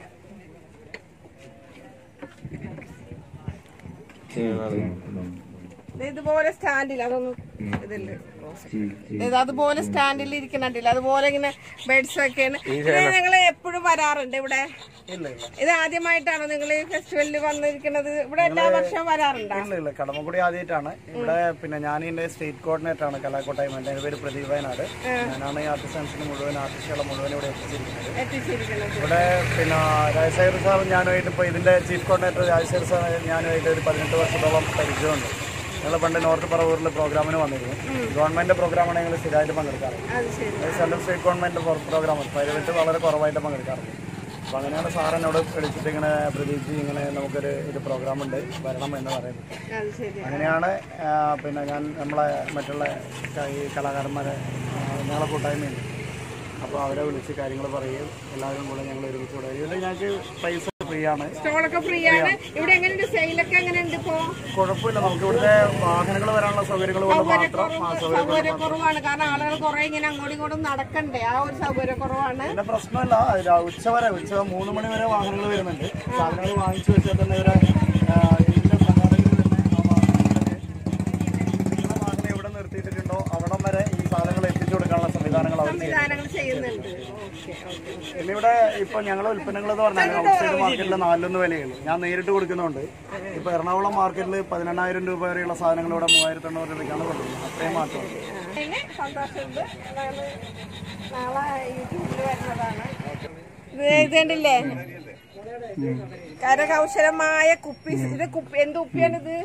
ദേ ഇതുപോലെ സ്റ്റാൻഡിൽ അതൊന്നും ഇതില്ല ഇത് അതുപോലെ സ്റ്റാൻഡിൽ ഇരിക്കണില്ല അതുപോലെ ഇങ്ങനെ ബെഡ്സ് ഒക്കെയാണ് ഇത് നിങ്ങൾ എപ്പോഴും വരാറുണ്ട് ഇവിടെ ഇത് ആദ്യമായിട്ടാണോ നിങ്ങൾ ഈ ഫെസ്റ്റിവലിൽ വന്നിരിക്കുന്നത് ഇവിടെ എല്ലാ വർഷവും വരാറുണ്ടോ ഇല്ല ഇല്ല കടമക്കുടി ആദ്യമായിട്ടാണ് ഇവിടെ പിന്നെ ഞാൻ ഇതിന്റെ സ്റ്റേറ്റ് കോർഡിനേറ്റർ ആണ് കലാക്കോട്ടയം എൻ്റെ പേര് പ്രദീപ് വയനാട് ഞാനാണ് ഈ ആർട്ടിസ്റ്റൻസിന് മുഴുവൻ ആർട്ടിസ്റ്റുകളെ മുഴുവൻ ഇവിടെ എത്തിച്ചിരിക്കുന്നത് എത്തിച്ചിരിക്കുന്നത് ഇവിടെ പിന്നെ രാജശേഖർ സാറും ഞാനുമായിട്ട് ഇപ്പോൾ ഇതിന്റെ ചീഫ് കോർഡിനേറ്റർ രാജശേഖർ സാർ ഞാനുമായിട്ട് ഒരു പതിനെട്ട് വർഷത്തോളം പരിചയമുണ്ട് ഞങ്ങൾ പണ്ട് നോർത്ത് പറവൂരിൽ പ്രോഗ്രാമിന് വന്നിരുന്നു ഗവൺമെന്റ് പ്രോഗ്രാമാണ് ഞങ്ങൾ സ്ഥിരമായിട്ട് പങ്കെടുക്കാറ് അത് ശരി സെൻട്രൽ സ്റ്റേറ്റ് ഗവൺമെന്റ് പ്രോഗ്രാമാണ് പ്രൈവറ്റ് വളരെ കുറവായിട്ട് പങ്കെടുക്കാറുണ്ട് അപ്പോൾ അങ്ങനെയാണ് സാർ എന്നോട് വിളിച്ചിട്ട് ഇങ്ങനെ പ്രതീക്ഷിച്ച് ഇങ്ങനെ നമുക്കൊരു ഒരു പ്രോഗ്രാം ഉണ്ട് വരണം എന്ന് പറയുന്നത് അത് ശരി അങ്ങനെയാണ് ആ, പിന്നെ ഞാൻ നമ്മളെ മറ്റുള്ള ക- ഈ കലാകാരന്മാരെ ആ, ഞങ്ങളെ കൂട്ടായ്മയുണ്ട് അപ്പോൾ അവരെ വിളിച്ച് കാര്യങ്ങൾ പറയുകയും എല്ലാവരും കൂടെ ഞങ്ങൾ ഒരുമിച്ച് കൂടെ ഇതിൽ ഞങ്ങൾക്ക് പൈസ ഫ്രീ ആണ് സ്റ്റോളൊക്കെ ഫ്രീ ആണ് ഇവിടെ എങ്ങനെയുണ്ട് സെയിലൊക്കെ എങ്ങനെയുണ്ട് ഇപ്പോ കുഴപ്പമില്ല നമുക്ക് ഇവിടുത്തെ വാഹനങ്ങൾ വരാനുള്ള സൗകര്യങ്ങൾ കൊണ്ട് മാത്രം ആ സൗകര്യം സൗകര്യക്കുറവാണ് കാരണം ആളുകൾ കുറെ ഇങ്ങനെ അങ്ങോട്ടും ഇങ്ങോട്ടും നടക്കണ്ടേ ആ ഒരു സൗകര്യക്കുറവാണ് പിന്നെ പ്രശ്നമല്ല രാ- ഉച്ച വരെ ഉച്ച മൂന്ന് മണി വരെ വാഹനങ്ങൾ വരുന്നുണ്ട് സാധനങ്ങൾ വാങ്ങിച്ചു വെച്ചാൽ തന്നെ ഇവരെ ആ, ഇതിന്റെ പ്രകാരങ്ങളിൽ തന്നെ ആ വാഹനങ്ങളില് നിങ്ങളെ വാഹനം എവിടെ നിർത്തിയിട്ടുണ്ടോ അവിടം വരെ ഈ സാധനങ്ങൾ എത്തിച്ചു കൊടുക്കാനുള്ള സംവിധാനങ്ങൾ അവർ ചെയ്യും സംവിധാനങ്ങൾ ചെയ്യുന്നുണ്ട് ഓക്കെ ഓക്കെ പിന്നെ ഇവിടെ ഇപ്പൊ ഞങ്ങളുടെ ഉൽപ്പന്നങ്ങൾ എന്ന് പറഞ്ഞാൽ ഔട്ട്സൈഡ് മാർക്കറ്റിൽ നാലിലൊന്ന് വിലയുള്ളൂ ഞാൻ നേരിട്ട് കൊടുക്കുന്നുണ്ട് ഇപ്പൊ എറണാകുളം മാർക്കറ്റിൽ പതിനെണ്ണായിരം രൂപ വരെയുള്ള സാധനങ്ങൾ ഇവിടെ മൂവായിരത്തി എണ്ണൂറ് രൂപയ്ക്കാണ് കൊടുക്കുന്നത് അത്രയും മാറ്റമുണ്ട് പിന്നെ സന്തോഷമുണ്ട് നാളെ നാളെ യൂട്യൂബിൽ വരുന്നതാണ് ഇത് ഇതുണ്ടല്ലേ കരകൗശലമായ കുപ്പി ഇത് കുപ്പി എന്ത് കുപ്പിയാണിത്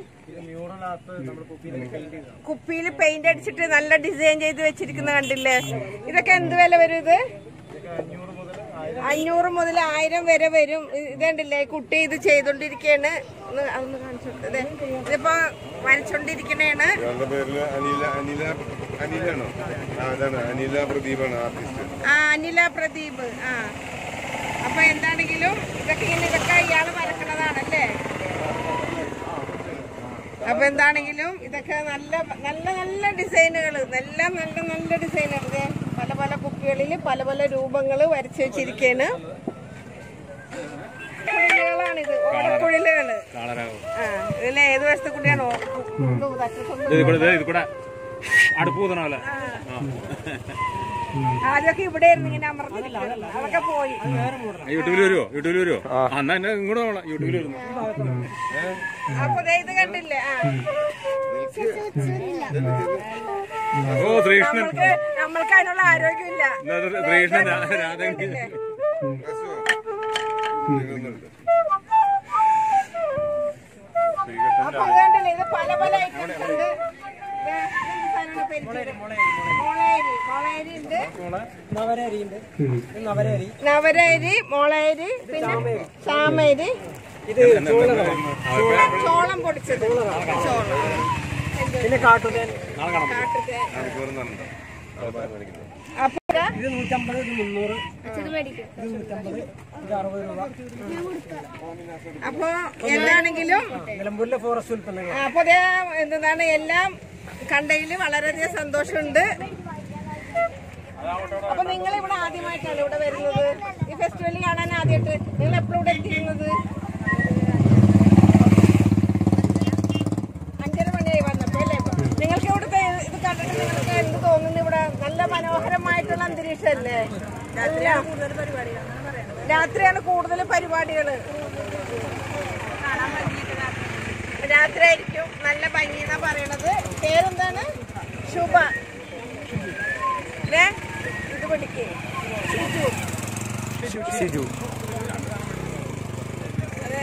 കുപ്പിയിൽ പെയിന്റ് അടിച്ചിട്ട് നല്ല ഡിസൈൻ ചെയ്ത് വെച്ചിരിക്കുന്ന കണ്ടില്ലേ ഇതൊക്കെ എന്ത് വില വരും ഇത് അഞ്ഞൂറ് മുതൽ ആയിരം വരെ വരും ഇ- ഇതുണ്ടല്ലേ കുട്ടി ഇത് ചെയ്തോണ്ടിരിക്കയാണ് ഒന്ന് അതൊന്ന് കാണിച്ചു കൊടുത്തത്. ദേ, ഇതിപ്പോ വരച്ചോണ്ടിരിക്കണേണ് ഇയാളുടെ പേരില് അനില അനില അനിലാണോ ആ അതാണ് അനില പ്രദീപാണ് ആർട്ടിസ്റ്റ് ആ അനില പ്രദീപ് ആ അപ്പൊ എന്താണെങ്കിലും ഇതൊക്കെ ഇങ്ങനെ ഇതൊക്കെ ഇയാള് വരക്കണതാണല്ലേ അപ്പൊ എന്താണെങ്കിലും ഇതൊക്കെ നല്ല നല്ല നല്ല ഡിസൈനുകൾ നല്ല നല്ല നല്ല ഡിസൈനുകൾ പല പല കുപ്പികളിൽ പല പല രൂപങ്ങൾ വരച്ചു വെച്ചിരിക്കാണ് കുഴിലുകളാണിത് ഓടക്കുഴിലുകള് ആ ഇതിൽ ഏത് വശത്തെ കൂടിയാണ് ഇത് കൂടെ ഇത് കൂടെ അടുപ്പ് കൂതണല്ലേ ആദ്യമൊക്കെ ഇവിടെ ആയിരുന്നു ഇങ്ങനെ അമർന്നിരിക്കുന്നത് അതൊക്കെ പോയി യൂട്യൂബിൽ വരുമോ യൂട്യൂബിൽ വരുമോ ആ എന്നാ എന്നെ ഇങ്ങോട്ട് പോകണം യൂട്യൂബിൽ വരുന്നു അപ്പൊ ദേ ഇത് കണ്ടില്ലേ ആ ഓ ശ്രീകൃഷ്ണൻ നമ്മൾക്ക് നമ്മൾക്ക് അതിനുള്ള ആരോഗ്യമില്ല എന്നാ ഇത് ശ്രീകൃഷ്ണൻ രാ- രാധ അപ്പൊ ഇത് കണ്ടില്ലേ ഇത് പല പല ഐറ്റംസ് ഉണ്ട് ദേ, ഇതെന്ത് സാധനമാണ് പേര്? മുളയരി മുളയരി ഉണ്ട് നവരരി മുളയരി പിന്നെ ചാമരി ചോളം ചോളം പൊടിച്ചത് ചോളം പിന്നെ കാട്ടുതേൻ കാട്ടുതേൻ ആർക്കും പറഞ്ഞിട്ടുണ്ടോ അപ്പൊ ഇത് നൂറ്റമ്പത് ഇത് മുന്നൂറ് അച്ഛന് മേടിക്കും ഇത് നൂറ്റമ്പത് ഇത് അറുപത് രൂപ അപ്പൊ എന്താണെങ്കിലും നിലമ്പൂരിലെ ഫോറസ്റ്റ് ഉൽപ്പന്നങ്ങൾ ആ, അപ്പൊ ദേ എന്താണ് എല്ലാം കണ്ടതിൽ വളരെയധികം സന്തോഷമുണ്ട് അപ്പൊ നിങ്ങൾ ഇവിടെ ആദ്യമായിട്ടാണ് ഇവിടെ വരുന്നത് ഈ ഫെസ്റ്റിവൽ കാണാൻ ആദ്യമായിട്ട് നിങ്ങൾ എപ്പോഴും ഇവിടെ എത്തിയിരുന്നത് അഞ്ചര മണിയായി വന്നപ്പോ അല്ലേ നിങ്ങൾക്ക് ഇവിടുത്തെ ഇത് കണ്ടിട്ട് നിങ്ങൾക്ക് എന്ത് തോന്നുന്നു ഇവിടെ നല്ല മനോഹരമായിട്ടുള്ള അന്തരീക്ഷമല്ലേ എല്ലാം രാത്രിയാണ് കൂടുതൽ പരിപാടികൾ രാത്രി ആയിരിക്കും നല്ല ഭംഗി എന്നാ പറയണത് പേരെന്താണ് ശുഭ ദേ, ഇത് പിടിക്കേ ഷിജു ഷിജു അതെ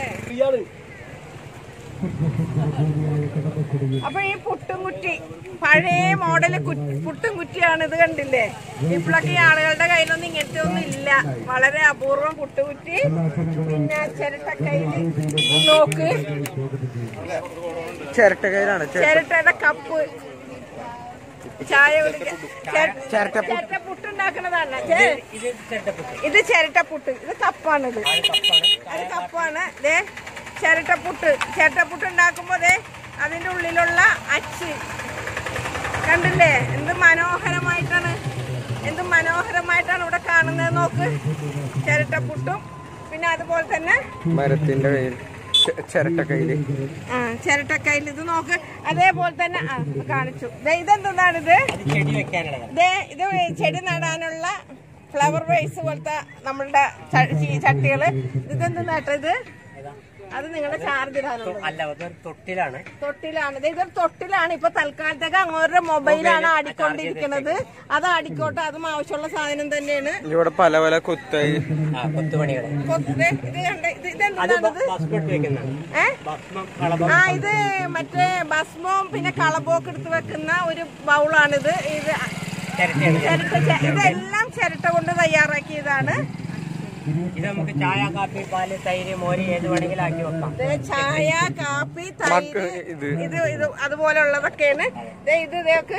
അപ്പൊ ഈ പുട്ടുംകുറ്റി പഴയ മോഡല് കു- പുട്ടുംകുറ്റിയാണ് ഇത് കണ്ടില്ലേ ഇപ്പോഴൊക്കെ ഈ ആളുകളുടെ കയ്യിലൊന്നും ഇങ്ങനത്തെ ഒന്നും ഇല്ല വളരെ അപൂർവം പുട്ടുകുറ്റി പിന്നെ ചിരട്ടക്കൈല് നോക്ക് ചിരട്ടക്കയിലാണ് ചിരട്ടയുടെ കപ്പ് ചായ കുടിക്കാൻ ചിരട്ട പുട്ടുണ്ടാക്കണതാണ് ചെ- ഇത് ചെട്ടപ്പുട്ട് ഇത് ചിരട്ടപ്പുട്ട് ഇത് കപ്പാണിത് അത് കപ്പാണ് ദേ ചിരട്ടപ്പുട്ട് ചിരട്ടപ്പുട്ട് ഉണ്ടാക്കുമ്പോ ദേ അതിന്റെ ഉള്ളിലുള്ള അച്ച് കണ്ടില്ലേ എന്ത് മനോഹരമായിട്ടാണ് എന്ത് മനോഹരമായിട്ടാണ് ഇവിടെ കാണുന്നത് നോക്ക് ചിരട്ടപ്പുട്ടും പിന്നെ അതുപോലെ തന്നെ മരത്തിന്റെ കയ്യിൽ ചെ- ചിരട്ടക്കയില് ആ ചിരട്ടക്കയിൽ ഇത് നോക്ക് അതേപോലെ തന്നെ ആ കാണിച്ചു ദേ ഇതെന്താണ് ഇത് ചെടി വെക്കാനുള്ളതാണ് ദേ ഇത് ചെടി നടാനുള്ള ഫ്ലവർ വേസ് പോലത്തെ നമ്മളുടെ ച- ചി- ചട്ടികള് ഇതെന്ത് നേട്ടം ഇത് അത് നിങ്ങളുടെ ചാർജ് ഇടാനുള്ളത് അല്ല അതൊരു തൊട്ടിലാണ് തൊട്ടിലാണ് ദേ ഇതൊരു തൊട്ടിലാണ് ഇപ്പൊ തൽക്കാലത്തേക്ക് അങ്ങോട്ട് മൊബൈലാണ് ആടിക്കൊണ്ടിരിക്കുന്നത് അത് ആടിക്കോട്ടെ അതും ആവശ്യമുള്ള സാധനം തന്നെയാണ് ഇവിടെ പല പല കുത്തായി ആ കൊത്തുപണികൾ കൊ- ദേ ഇത് കണ്ട ഇത് അത് ഇതെന്താണിത് ഭസ്മിട്ട് വെക്കുന്നതാണ് ഏ ഭസ്മം കളഭം ആ ഇത് മറ്റേ ഭസ്മവും പിന്നെ കളബോക്ക് എടുത്ത് വെക്കുന്ന ഒരു ബൗളാണിത് ഇത് ചിരട്ടയാണ് ചിരട്ട ചെ- ഇതെല്ലാം ചിരട്ട കൊണ്ട് തയ്യാറാക്കിയതാണ് ഇത് നമുക്ക് ചായ കാപ്പി പാല് തൈര് മോര് ഏത് വേണമെങ്കിലും ആക്കി വെക്കാം ദേ ചായ കാപ്പി തൈര് മക്ക- ഇത്. ഇത് ഇത് അതുപോലുള്ളതൊക്കെയാണ് ദേ ഇത് ഇതൊക്കെ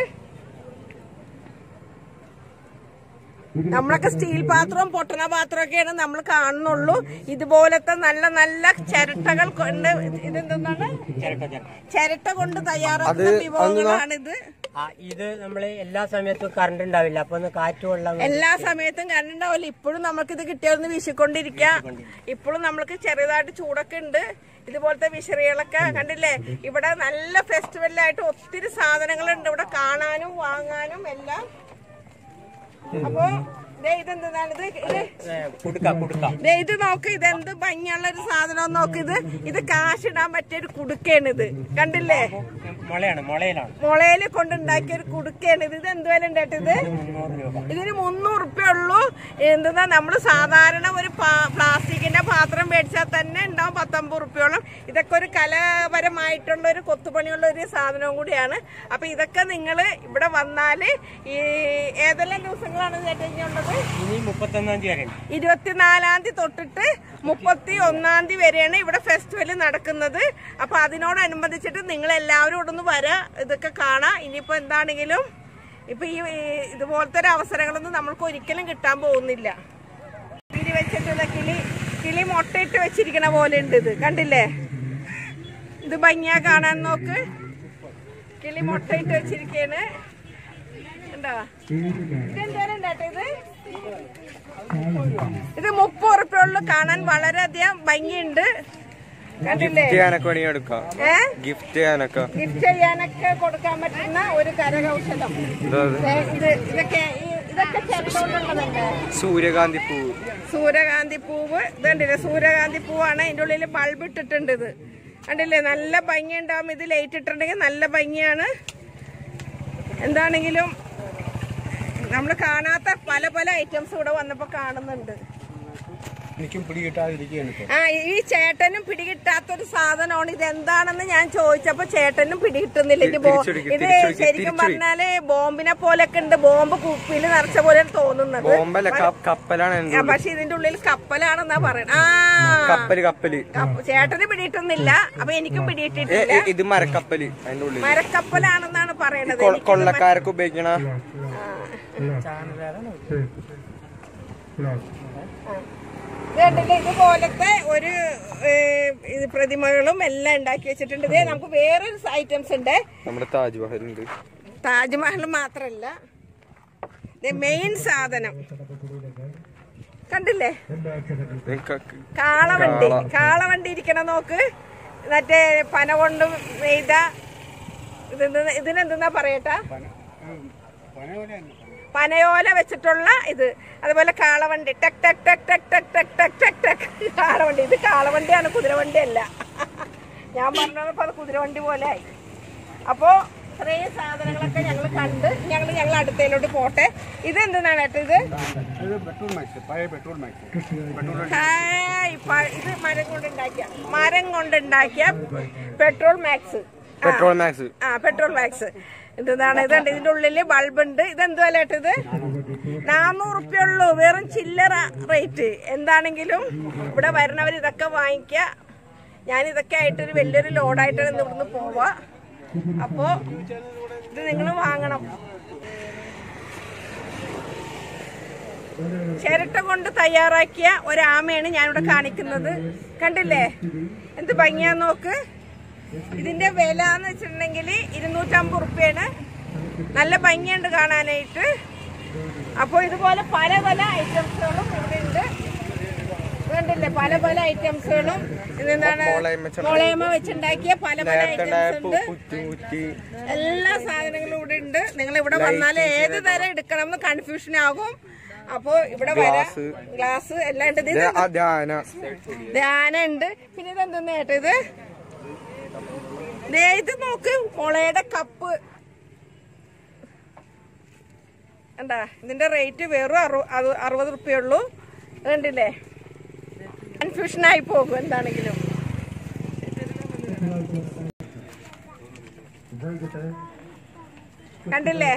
നമ്മളൊക്കെ സ്റ്റീൽ പാത്രവും പൊട്ടണ പാത്രമൊക്കെയാണ് നമ്മൾ കാണുന്നുള്ളൂ ഇതുപോലത്തെ നല്ല നല്ല ചിരട്ടകൾ കൊണ്ട് ഇതെന്താണ് ചിരട്ട ചിരട്ട ചിരട്ട കൊണ്ട് തയ്യാറാക്കുന്ന വിഭവങ്ങളാണിത് ആ ഇത് നമ്മൾ എല്ലാ സമയത്തും കറണ്ട് ഉണ്ടാവില്ല അപ്പൊ ഒന്ന് കാറ്റ് വെള്ളം എല്ലാ സമയത്തും കണ്ടുണ്ടാവില്ല ഇപ്പോഴും നമുക്കിത് കിട്ടിയൊന്ന് വീശിക്കൊണ്ടിരിക്കാം ഇപ്പോഴും നമ്മൾക്ക് ചെറിയതായിട്ട് ചൂടൊക്കെ ഉണ്ട് ഇതുപോലത്തെ വിശറികളൊക്കെ കണ്ടില്ലേ ഇവിടെ നല്ല ഫെസ്റ്റിവലായിട്ട് ഒത്തിരി സാധനങ്ങളുണ്ട് ഇവിടെ കാണാനും വാങ്ങാനും എല്ലാം അപ്പോ ദേ ഇതെന്താണ് ഇത് ഇത് കുടുക്ക കുടുക്ക ദേ ഇത് നോക്ക് ഇതെന്ത് ഭംഗിയുള്ള ഒരു സാധനം നോക്ക് ഇത് ഇത് കാശിടാൻ പറ്റിയ ഒരു കുടുക്കയാണ് ഇത് കണ്ടില്ലേ മുളയാണ് മുളയിലാണ് മുളയില് കൊണ്ടുണ്ടാക്കിയ ഒരു കുടുക്കയാണ് ഇത് ഇത് എന്ത് വില ഉണ്ടായിട്ട് ഇത് മുന്നൂറ് രൂപ ഇതിന് മുന്നൂറ് റുപ്യ ഉള്ളൂ എന്തെന്നാ നമ്മൾ സാധാരണ ഒരു പാ- പ്ലാസ്റ്റിക്കിന്റെ പാത്രം മേടിച്ചാൽ തന്നെ ഉണ്ടാവും പത്തൊമ്പത് റുപ്യോളം ഇതൊക്കെ ഒരു കലാപരമായിട്ടുള്ള ഒരു കൊത്തുപണിയുള്ള ഒരു സാധനവും കൂടിയാണ് അപ്പൊ ഇതൊക്കെ നിങ്ങൾ ഇവിടെ വന്നാല് ഈ ഏതെല്ലാം ദിവസങ്ങളാണ് ചേട്ടനുള്ളത് ഇനി മുപ്പത്തൊന്നാം തീയതി വരെ ഉണ്ട് ഇരുപത്തിനാലാം തീയതി തൊട്ടിട്ട് മുപ്പത്തി ഒന്നാം തീയതി വരെയാണ് ഇവിടെ ഫെസ്റ്റിവൽ നടക്കുന്നത് അപ്പൊ അതിനോടനുബന്ധിച്ചിട്ട് നിങ്ങൾ എല്ലാവരും ഇവിടെ ഒന്ന് വരാ ഇതൊക്കെ കാണാം ഇനിയിപ്പോ എന്താണെങ്കിലും ഇപ്പൊ ഈ ഈ ഇതുപോലത്തെ ഒരു അവസരങ്ങളൊന്നും നമ്മൾക്ക് ഒരിക്കലും കിട്ടാൻ പോകുന്നില്ല കിളി വെച്ചിട്ടുള്ള കിളി കിളി മുട്ടയിട്ട് വെച്ചിരിക്കണ പോലെ ഉണ്ട് ഇത് കണ്ടില്ലേ ഇത് ഭംഗിയാ കാണാൻ നോക്ക് കിളി മുട്ടയിട്ട് വെച്ചിരിക്കാണ് ഉണ്ടോ ഇതെന്തോരം ഉണ്ടാട്ടെ ഇത് ഇത് മുപ്പത് ഉറുപ്പ്യുള്ളു കാണാൻ വളരെയധികം ഭംഗിയുണ്ട് കണ്ടില്ലേ ഗിഫ്റ്റ് ചെയ്യാനൊക്കെ വേണമെങ്കിൽ എടുക്കാം ഏ ഗിഫ്റ്റ് ചെയ്യാനൊക്കെ ഗിഫ്റ്റ് ചെയ്യാനൊക്കെ കൊടുക്കാൻ പറ്റുന്ന ഒരു കരകൗശലം എന്താ അത്? ദേ ഇത് ഇതൊക്കെ ഈ- ഇതൊക്കെ ചെറുതോണ്ടുള്ളതല്ലേ സൂര്യകാന്തി പൂവ് സൂര്യകാന്തി പൂവ് ഇതുണ്ടല്ലേ സൂര്യകാന്തി പൂവാണ് അതിൻ്റെ ഉള്ളിൽ ബൾബ് ഇട്ടിട്ടുണ്ട് ഇത് കണ്ടില്ലേ നല്ല ഭംഗി ഉണ്ടാവും ഇത് ലൈറ്റ് ഇട്ടിട്ടുണ്ടെങ്കിൽ നല്ല ഭംഗിയാണ് എന്താണെങ്കിലും നമ്മൾ കാണാത്ത പല പല ഐറ്റംസ് ഇവിടെ വന്നപ്പോൾ കാണുന്നുണ്ട് എനിക്കും പിടികിട്ടാതിരിക്കുകയാണ് ഇപ്പോൾ ആ ഈ ചേട്ടനും പിടികിട്ടാത്തൊരു സാധനമാണ് ഇത് എന്താണെന്ന് ഞാൻ ചോദിച്ചപ്പോ ചേട്ടനും പിടികിട്ടുന്നില്ല ഇത് ബോ- തിരിച്ചടിക്ക്, ഇത് തിരിച്ചടിക്ക്, ശരിക്കും തിരിച്ചടി. പറഞ്ഞാല് ബോംബിനെ പോലൊക്കെ ഉണ്ട് ബോംബ് കുപ്പിയിൽ നിറച്ച പോലെ തോന്നുന്നത് ബോംബല്ല ക- കപ്പലാണ് ആ, എൻ്റെ ഉള്ളിൽ. പക്ഷെ ഇതിന്റെ ഉള്ളിൽ കപ്പലാണെന്നാ പറയണ ആ കപ്പല് കപ്പല് കപ്പ- ചേട്ടന് പിടിയിട്ടുന്നില്ല അപ്പൊ എനിക്കും ഏ, പിടിയിട്ടിട്ടില്ല ഏ, ഇത് മരക്കപ്പല് അതിന്റെ ഉള്ളിൽ മരക്കപ്പലാണെന്നാണ് പറയണത് കൊ- എനിക്കിത് കൊള്ളക്കാരൊക്കെ ഉപയോഗിക്കണ ആ, ഇത് കണ്ടില്ലേ ഇതുപോലത്തെ ഒരു ഏഹ്, ഇത് പ്രതിമകളും എല്ലാം ഉണ്ടാക്കി വെച്ചിട്ടുണ്ട് ഇതേ നമുക്ക് വേറൊരു ഐറ്റംസ് ഉണ്ട് നമ്മുടെ താജ്മഹൽ ഉണ്ട് താജ്മഹൽ മാത്രല്ല മെയിൻ സാധനം കണ്ടില്ലേ കാളവണ്ടി കാളവണ്ടി ഇരിക്കണ നോക്ക് മറ്റേ പന കൊണ്ട് നെയ്ത ഇതെന്താ ഇതിനെന്തെന്നാ പറയട്ടാ പനയോല വെച്ചിട്ടുള്ള ഇത് അതുപോലെ കാളവണ്ടി ടക് ടക് ടക് ടക് ടക് ടക് ടക് ടക് ടക് കാളവണ്ടി ഇത് കാളവണ്ടിയാണ് കുതിരവണ്ടി അല്ല ഞാൻ പറഞ്ഞപ്പോ അത് കുതിരവണ്ടി പോലെ ആയി അപ്പോ ഇത്രയും സാധനങ്ങളൊക്കെ ഞങ്ങൾ കണ്ട് ഞങ്ങൾ ഞങ്ങൾ അടുത്തതിലോട്ട് പോട്ടെ ഇത് എന്താണ് ഏട്ടാ ഇത് ഹായ് പ- ഇത് മരം കൊണ്ടുണ്ടാക്കിയ മരം കൊണ്ടുണ്ടാക്കിയ പെട്രോൾ മാക്സ് ആ. പെട്രോൾ മാക്സ് ആ പെട്രോൾ മാക്സ് ഇതാണ് ഇതുണ്ട് ഇതിന്റെ ഉള്ളില് ബൾബ് ഉണ്ട് ഇതെന്ത് വില ഇത് നാനൂറ് റുപ്യ ഉള്ളൂ വെറും ചില്ലറ റേറ്റ് എന്താണെങ്കിലും ഇവിടെ വരണവർ ഇതൊക്കെ വാങ്ങിക്ക ഞാൻ ഇതൊക്കെ ആയിട്ടൊരു വലിയൊരു ലോഡായിട്ടാണ് ഇന്ന് ഇവിടുന്ന് പോവാ അപ്പോ ഇത് നിങ്ങൾ വാങ്ങണം ചിരട്ട കൊണ്ട് തയ്യാറാക്കിയ ഒരാമയാണ് ഞാനിവിടെ കാണിക്കുന്നത് കണ്ടില്ലേ എന്ത് ഭംഗിയാ നോക്ക് ഇതിന്റെ വില എന്ന് വെച്ചിട്ടുണ്ടെങ്കിൽ ഇരുന്നൂറ്റമ്പത് റുപ്യാണ് നല്ല ഭംഗിയുണ്ട് കാണാനായിട്ട് അപ്പോൾ ഇതുപോലെ പല പല ഐറ്റംസുകളും ഇവിടെ ഉണ്ട് കണ്ടില്ലേ പല പല ഐറ്റംസുകളും ഇതെന്താണ് മുളയം വെച്ചുണ്ടാക്കിയ- മുളയമ വെച്ചുണ്ടാക്കിയ പല പല നേരത്തെ ഉണ്ടായ ഐറ്റംസ് പു- ഉണ്ട് കുറ്റി കുറ്റി എല്ലാ സാധനങ്ങളും ഇവിടെ ഉണ്ട് നിങ്ങൾ ഇവിടെ വന്നാൽ ഏത് തരം എടുക്കണം എന്ന് കൺഫ്യൂഷൻ ആകും അപ്പോ ഇവിടെ വരാം ഗ്ലാസ്. ഗ്ലാസ് എല്ലാം ഉണ്ട് ഇത് ഇത് ആ ധ്യാന ധ്യാന ഉണ്ട് പിന്നെ ഇത് എന്തെന്ന് കേട്ടോ ഇത് ദേ ഇത് നോക്ക് മുളയുടെ കപ്പ് എന്താ ഇതിന്റെ റേറ്റ് വെറും അറു അത് അറുപത് റുപ്യ ഉള്ളൂ ഇത് കണ്ടില്ലേ കൺഫ്യൂഷൻ ആയി പോകും എന്താണെങ്കിലും കണ്ടില്ലേ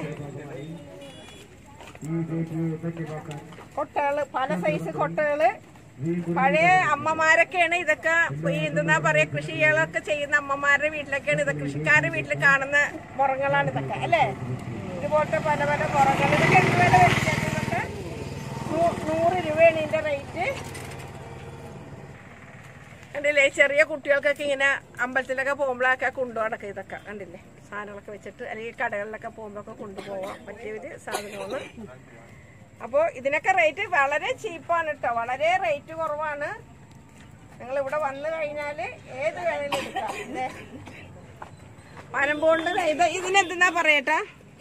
കൊട്ടകള് പല സൈസ് കൊട്ടകള് പഴയ അമ്മമാരൊക്കെയാണ് ഇതൊക്കെ ഈ എന്തെന്നാ പറയാ കൃഷികളൊക്കെ ചെയ്യുന്ന അമ്മമാരുടെ വീട്ടിലൊക്കെയാണ് ഇത് കൃഷിക്കാരുടെ വീട്ടിൽ കാണുന്ന മുറങ്ങളാണ് ഇതൊക്കെ അല്ലേ ഇതുപോലത്തെ പല പല മുറങ്ങൾ ഇതൊക്കെ എന്ത് വില വെച്ചിട്ടുണ്ട് ഇതൊക്കെ നൂ- നൂറ് രൂപയാണ് ഇതിന്റെ റേറ്റ് കണ്ടില്ലേ ചെറിയ കുട്ടികൾക്കൊക്കെ ഇങ്ങനെ അമ്പലത്തിലൊക്കെ പോകുമ്പോഴൊക്കെ കൊണ്ടുപോകണൊക്കെ ഇതൊക്കെ കണ്ടില്ലേ സാധനങ്ങളൊക്കെ വെച്ചിട്ട് അല്ലെങ്കിൽ കടകളിലൊക്കെ പോകുമ്പോഴൊക്കെ കൊണ്ടുപോകാൻ പറ്റിയ ഒരു സാധനമാണ് അപ്പോൾ ഇതിനൊക്കെ റേറ്റ് വളരെ ചീപ്പാണ് കേട്ടോ വളരെ റേറ്റ് കുറവാണ് നിങ്ങൾ ഇവിടെ വന്നു കഴിഞ്ഞാൽ ഏത് വേണേലും എടുക്കാം ദേ. പനമ്പോണ്ട് ഇത് ഇതിനെന്തെന്നാ പറയട്ടാ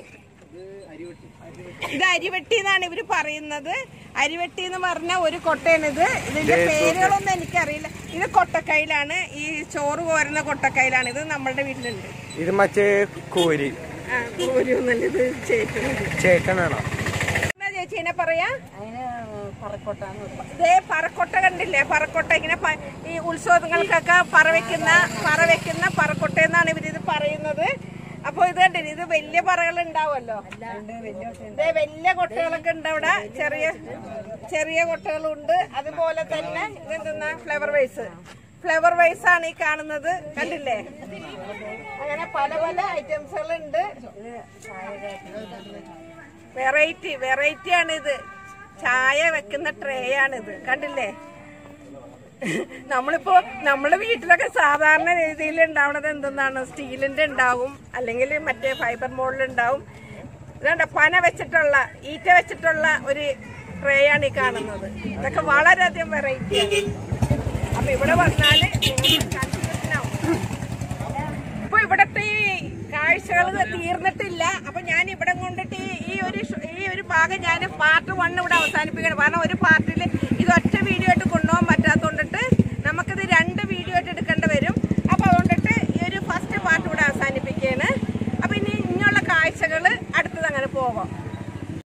ഇത് അരിവെട്ടി എന്നാണ് ഇവര് പറയുന്നത് അരിവെട്ടി എന്ന് പറഞ്ഞ ഒരു കൊട്ടയാണിത് ഇതിന്റെ പേരുകളൊന്നും എനിക്കറിയില്ല ഇത് കൊട്ടക്കൈലാണ് ഈ ചോറ് കോരുന്ന കൊട്ടക്കൈലാണ് ഇത് നമ്മളുടെ വീട്ടിലുണ്ട് ഇത് മറ്റേ കോരി ആ കോരിയൊന്നല്ല ഇത് ചേക്കുന്നത് ചേട്ടനാണോ എന്നാ ചേച്ചി ഇതിനെ പറയാ ഇതേ പറക്കൊട്ട കണ്ടില്ലേ പറക്കൊട്ട ഇങ്ങനെ പ- ഈ ഉത്സവങ്ങൾക്കൊക്കെ പറവെക്കുന്ന പറവെക്കുന്ന പറക്കൊട്ട എന്നാണ് ഇവരിത് പറയുന്നത് അപ്പൊ ഇത് കണ്ടില്ലേ ഇത് വലിയ പറകൾ ഉണ്ടാവുമല്ലോ ഇതേ വലിയ കൊട്ടകളൊക്കെ ഉണ്ട് അവിടെ ചെറിയ ചെറിയ കൊട്ടകളുണ്ട് അതുപോലെ തന്നെ ഇതെന്തെന്നാ ഫ്ലവർ വൈസ് ഫ്ലവർ വൈസ് ആണ് ഈ കാണുന്നത് കണ്ടില്ലേ അങ്ങനെ പല പല ഐറ്റംസുകൾ ഉണ്ട് വെറൈറ്റി വെറൈറ്റി ആണ് ഇത് ചായ വെക്കുന്ന ട്രേ ആണിത് കണ്ടില്ലേ നമ്മളിപ്പോ നമ്മുടെ വീട്ടിലൊക്കെ സാധാരണ രീതിയിൽ ഉണ്ടാവുന്നത് എന്തെന്നാണ് സ്റ്റീലിന്റെ ഉണ്ടാവും അല്ലെങ്കിൽ മറ്റേ ഫൈബർ മോഡൽ ഉണ്ടാവും ഇതാണ്ട പന വെച്ചിട്ടുള്ള ഈറ്റ വെച്ചിട്ടുള്ള ഒരു ട്രേ ആണ് ഈ കാണുന്നത് ഇതൊക്കെ വളരെയധികം വെറൈറ്റി ആണ് അപ്പൊ ഇവിടെ വന്നാല് നിങ്ങൾക്ക് confusion ആവും. ഇപ്പൊ ഇവിടത്തെ ഈ കാഴ്ചകൾ തീർന്നിട്ടില്ല അപ്പൊ ഞാൻ ഇവിടെ കൊണ്ടിട്ട് ഈ- ഈ ഒരു ഷ- ഈ ഒരു ഭാഗം ഞാൻ പാർട്ട് വൺ ഇവിടെ അവസാനിപ്പിക്കണം കാരണം ഒരു പാർട്ടിൽ ഇത് ഒറ്റ വീഡിയോ ആയിട്ട് കൊണ്ടുപോകാൻ പറ്റാത്തതുകൊണ്ടിട്ട് നമുക്കിത് രണ്ട് വീഡിയോ ആയിട്ട് എടുക്കേണ്ടി വരും അപ്പൊ അതുകൊണ്ടിട്ട് ഈ ഒരു ഫസ്റ്റ് പാർട്ട് ഇവിടെ അവസാനിപ്പിക്കുകയാണ് അപ്പൊ ഇനി ഇനിയുള്ള കാഴ്ചകൾ അടുത്തത് അങ്ങനെ പോകാം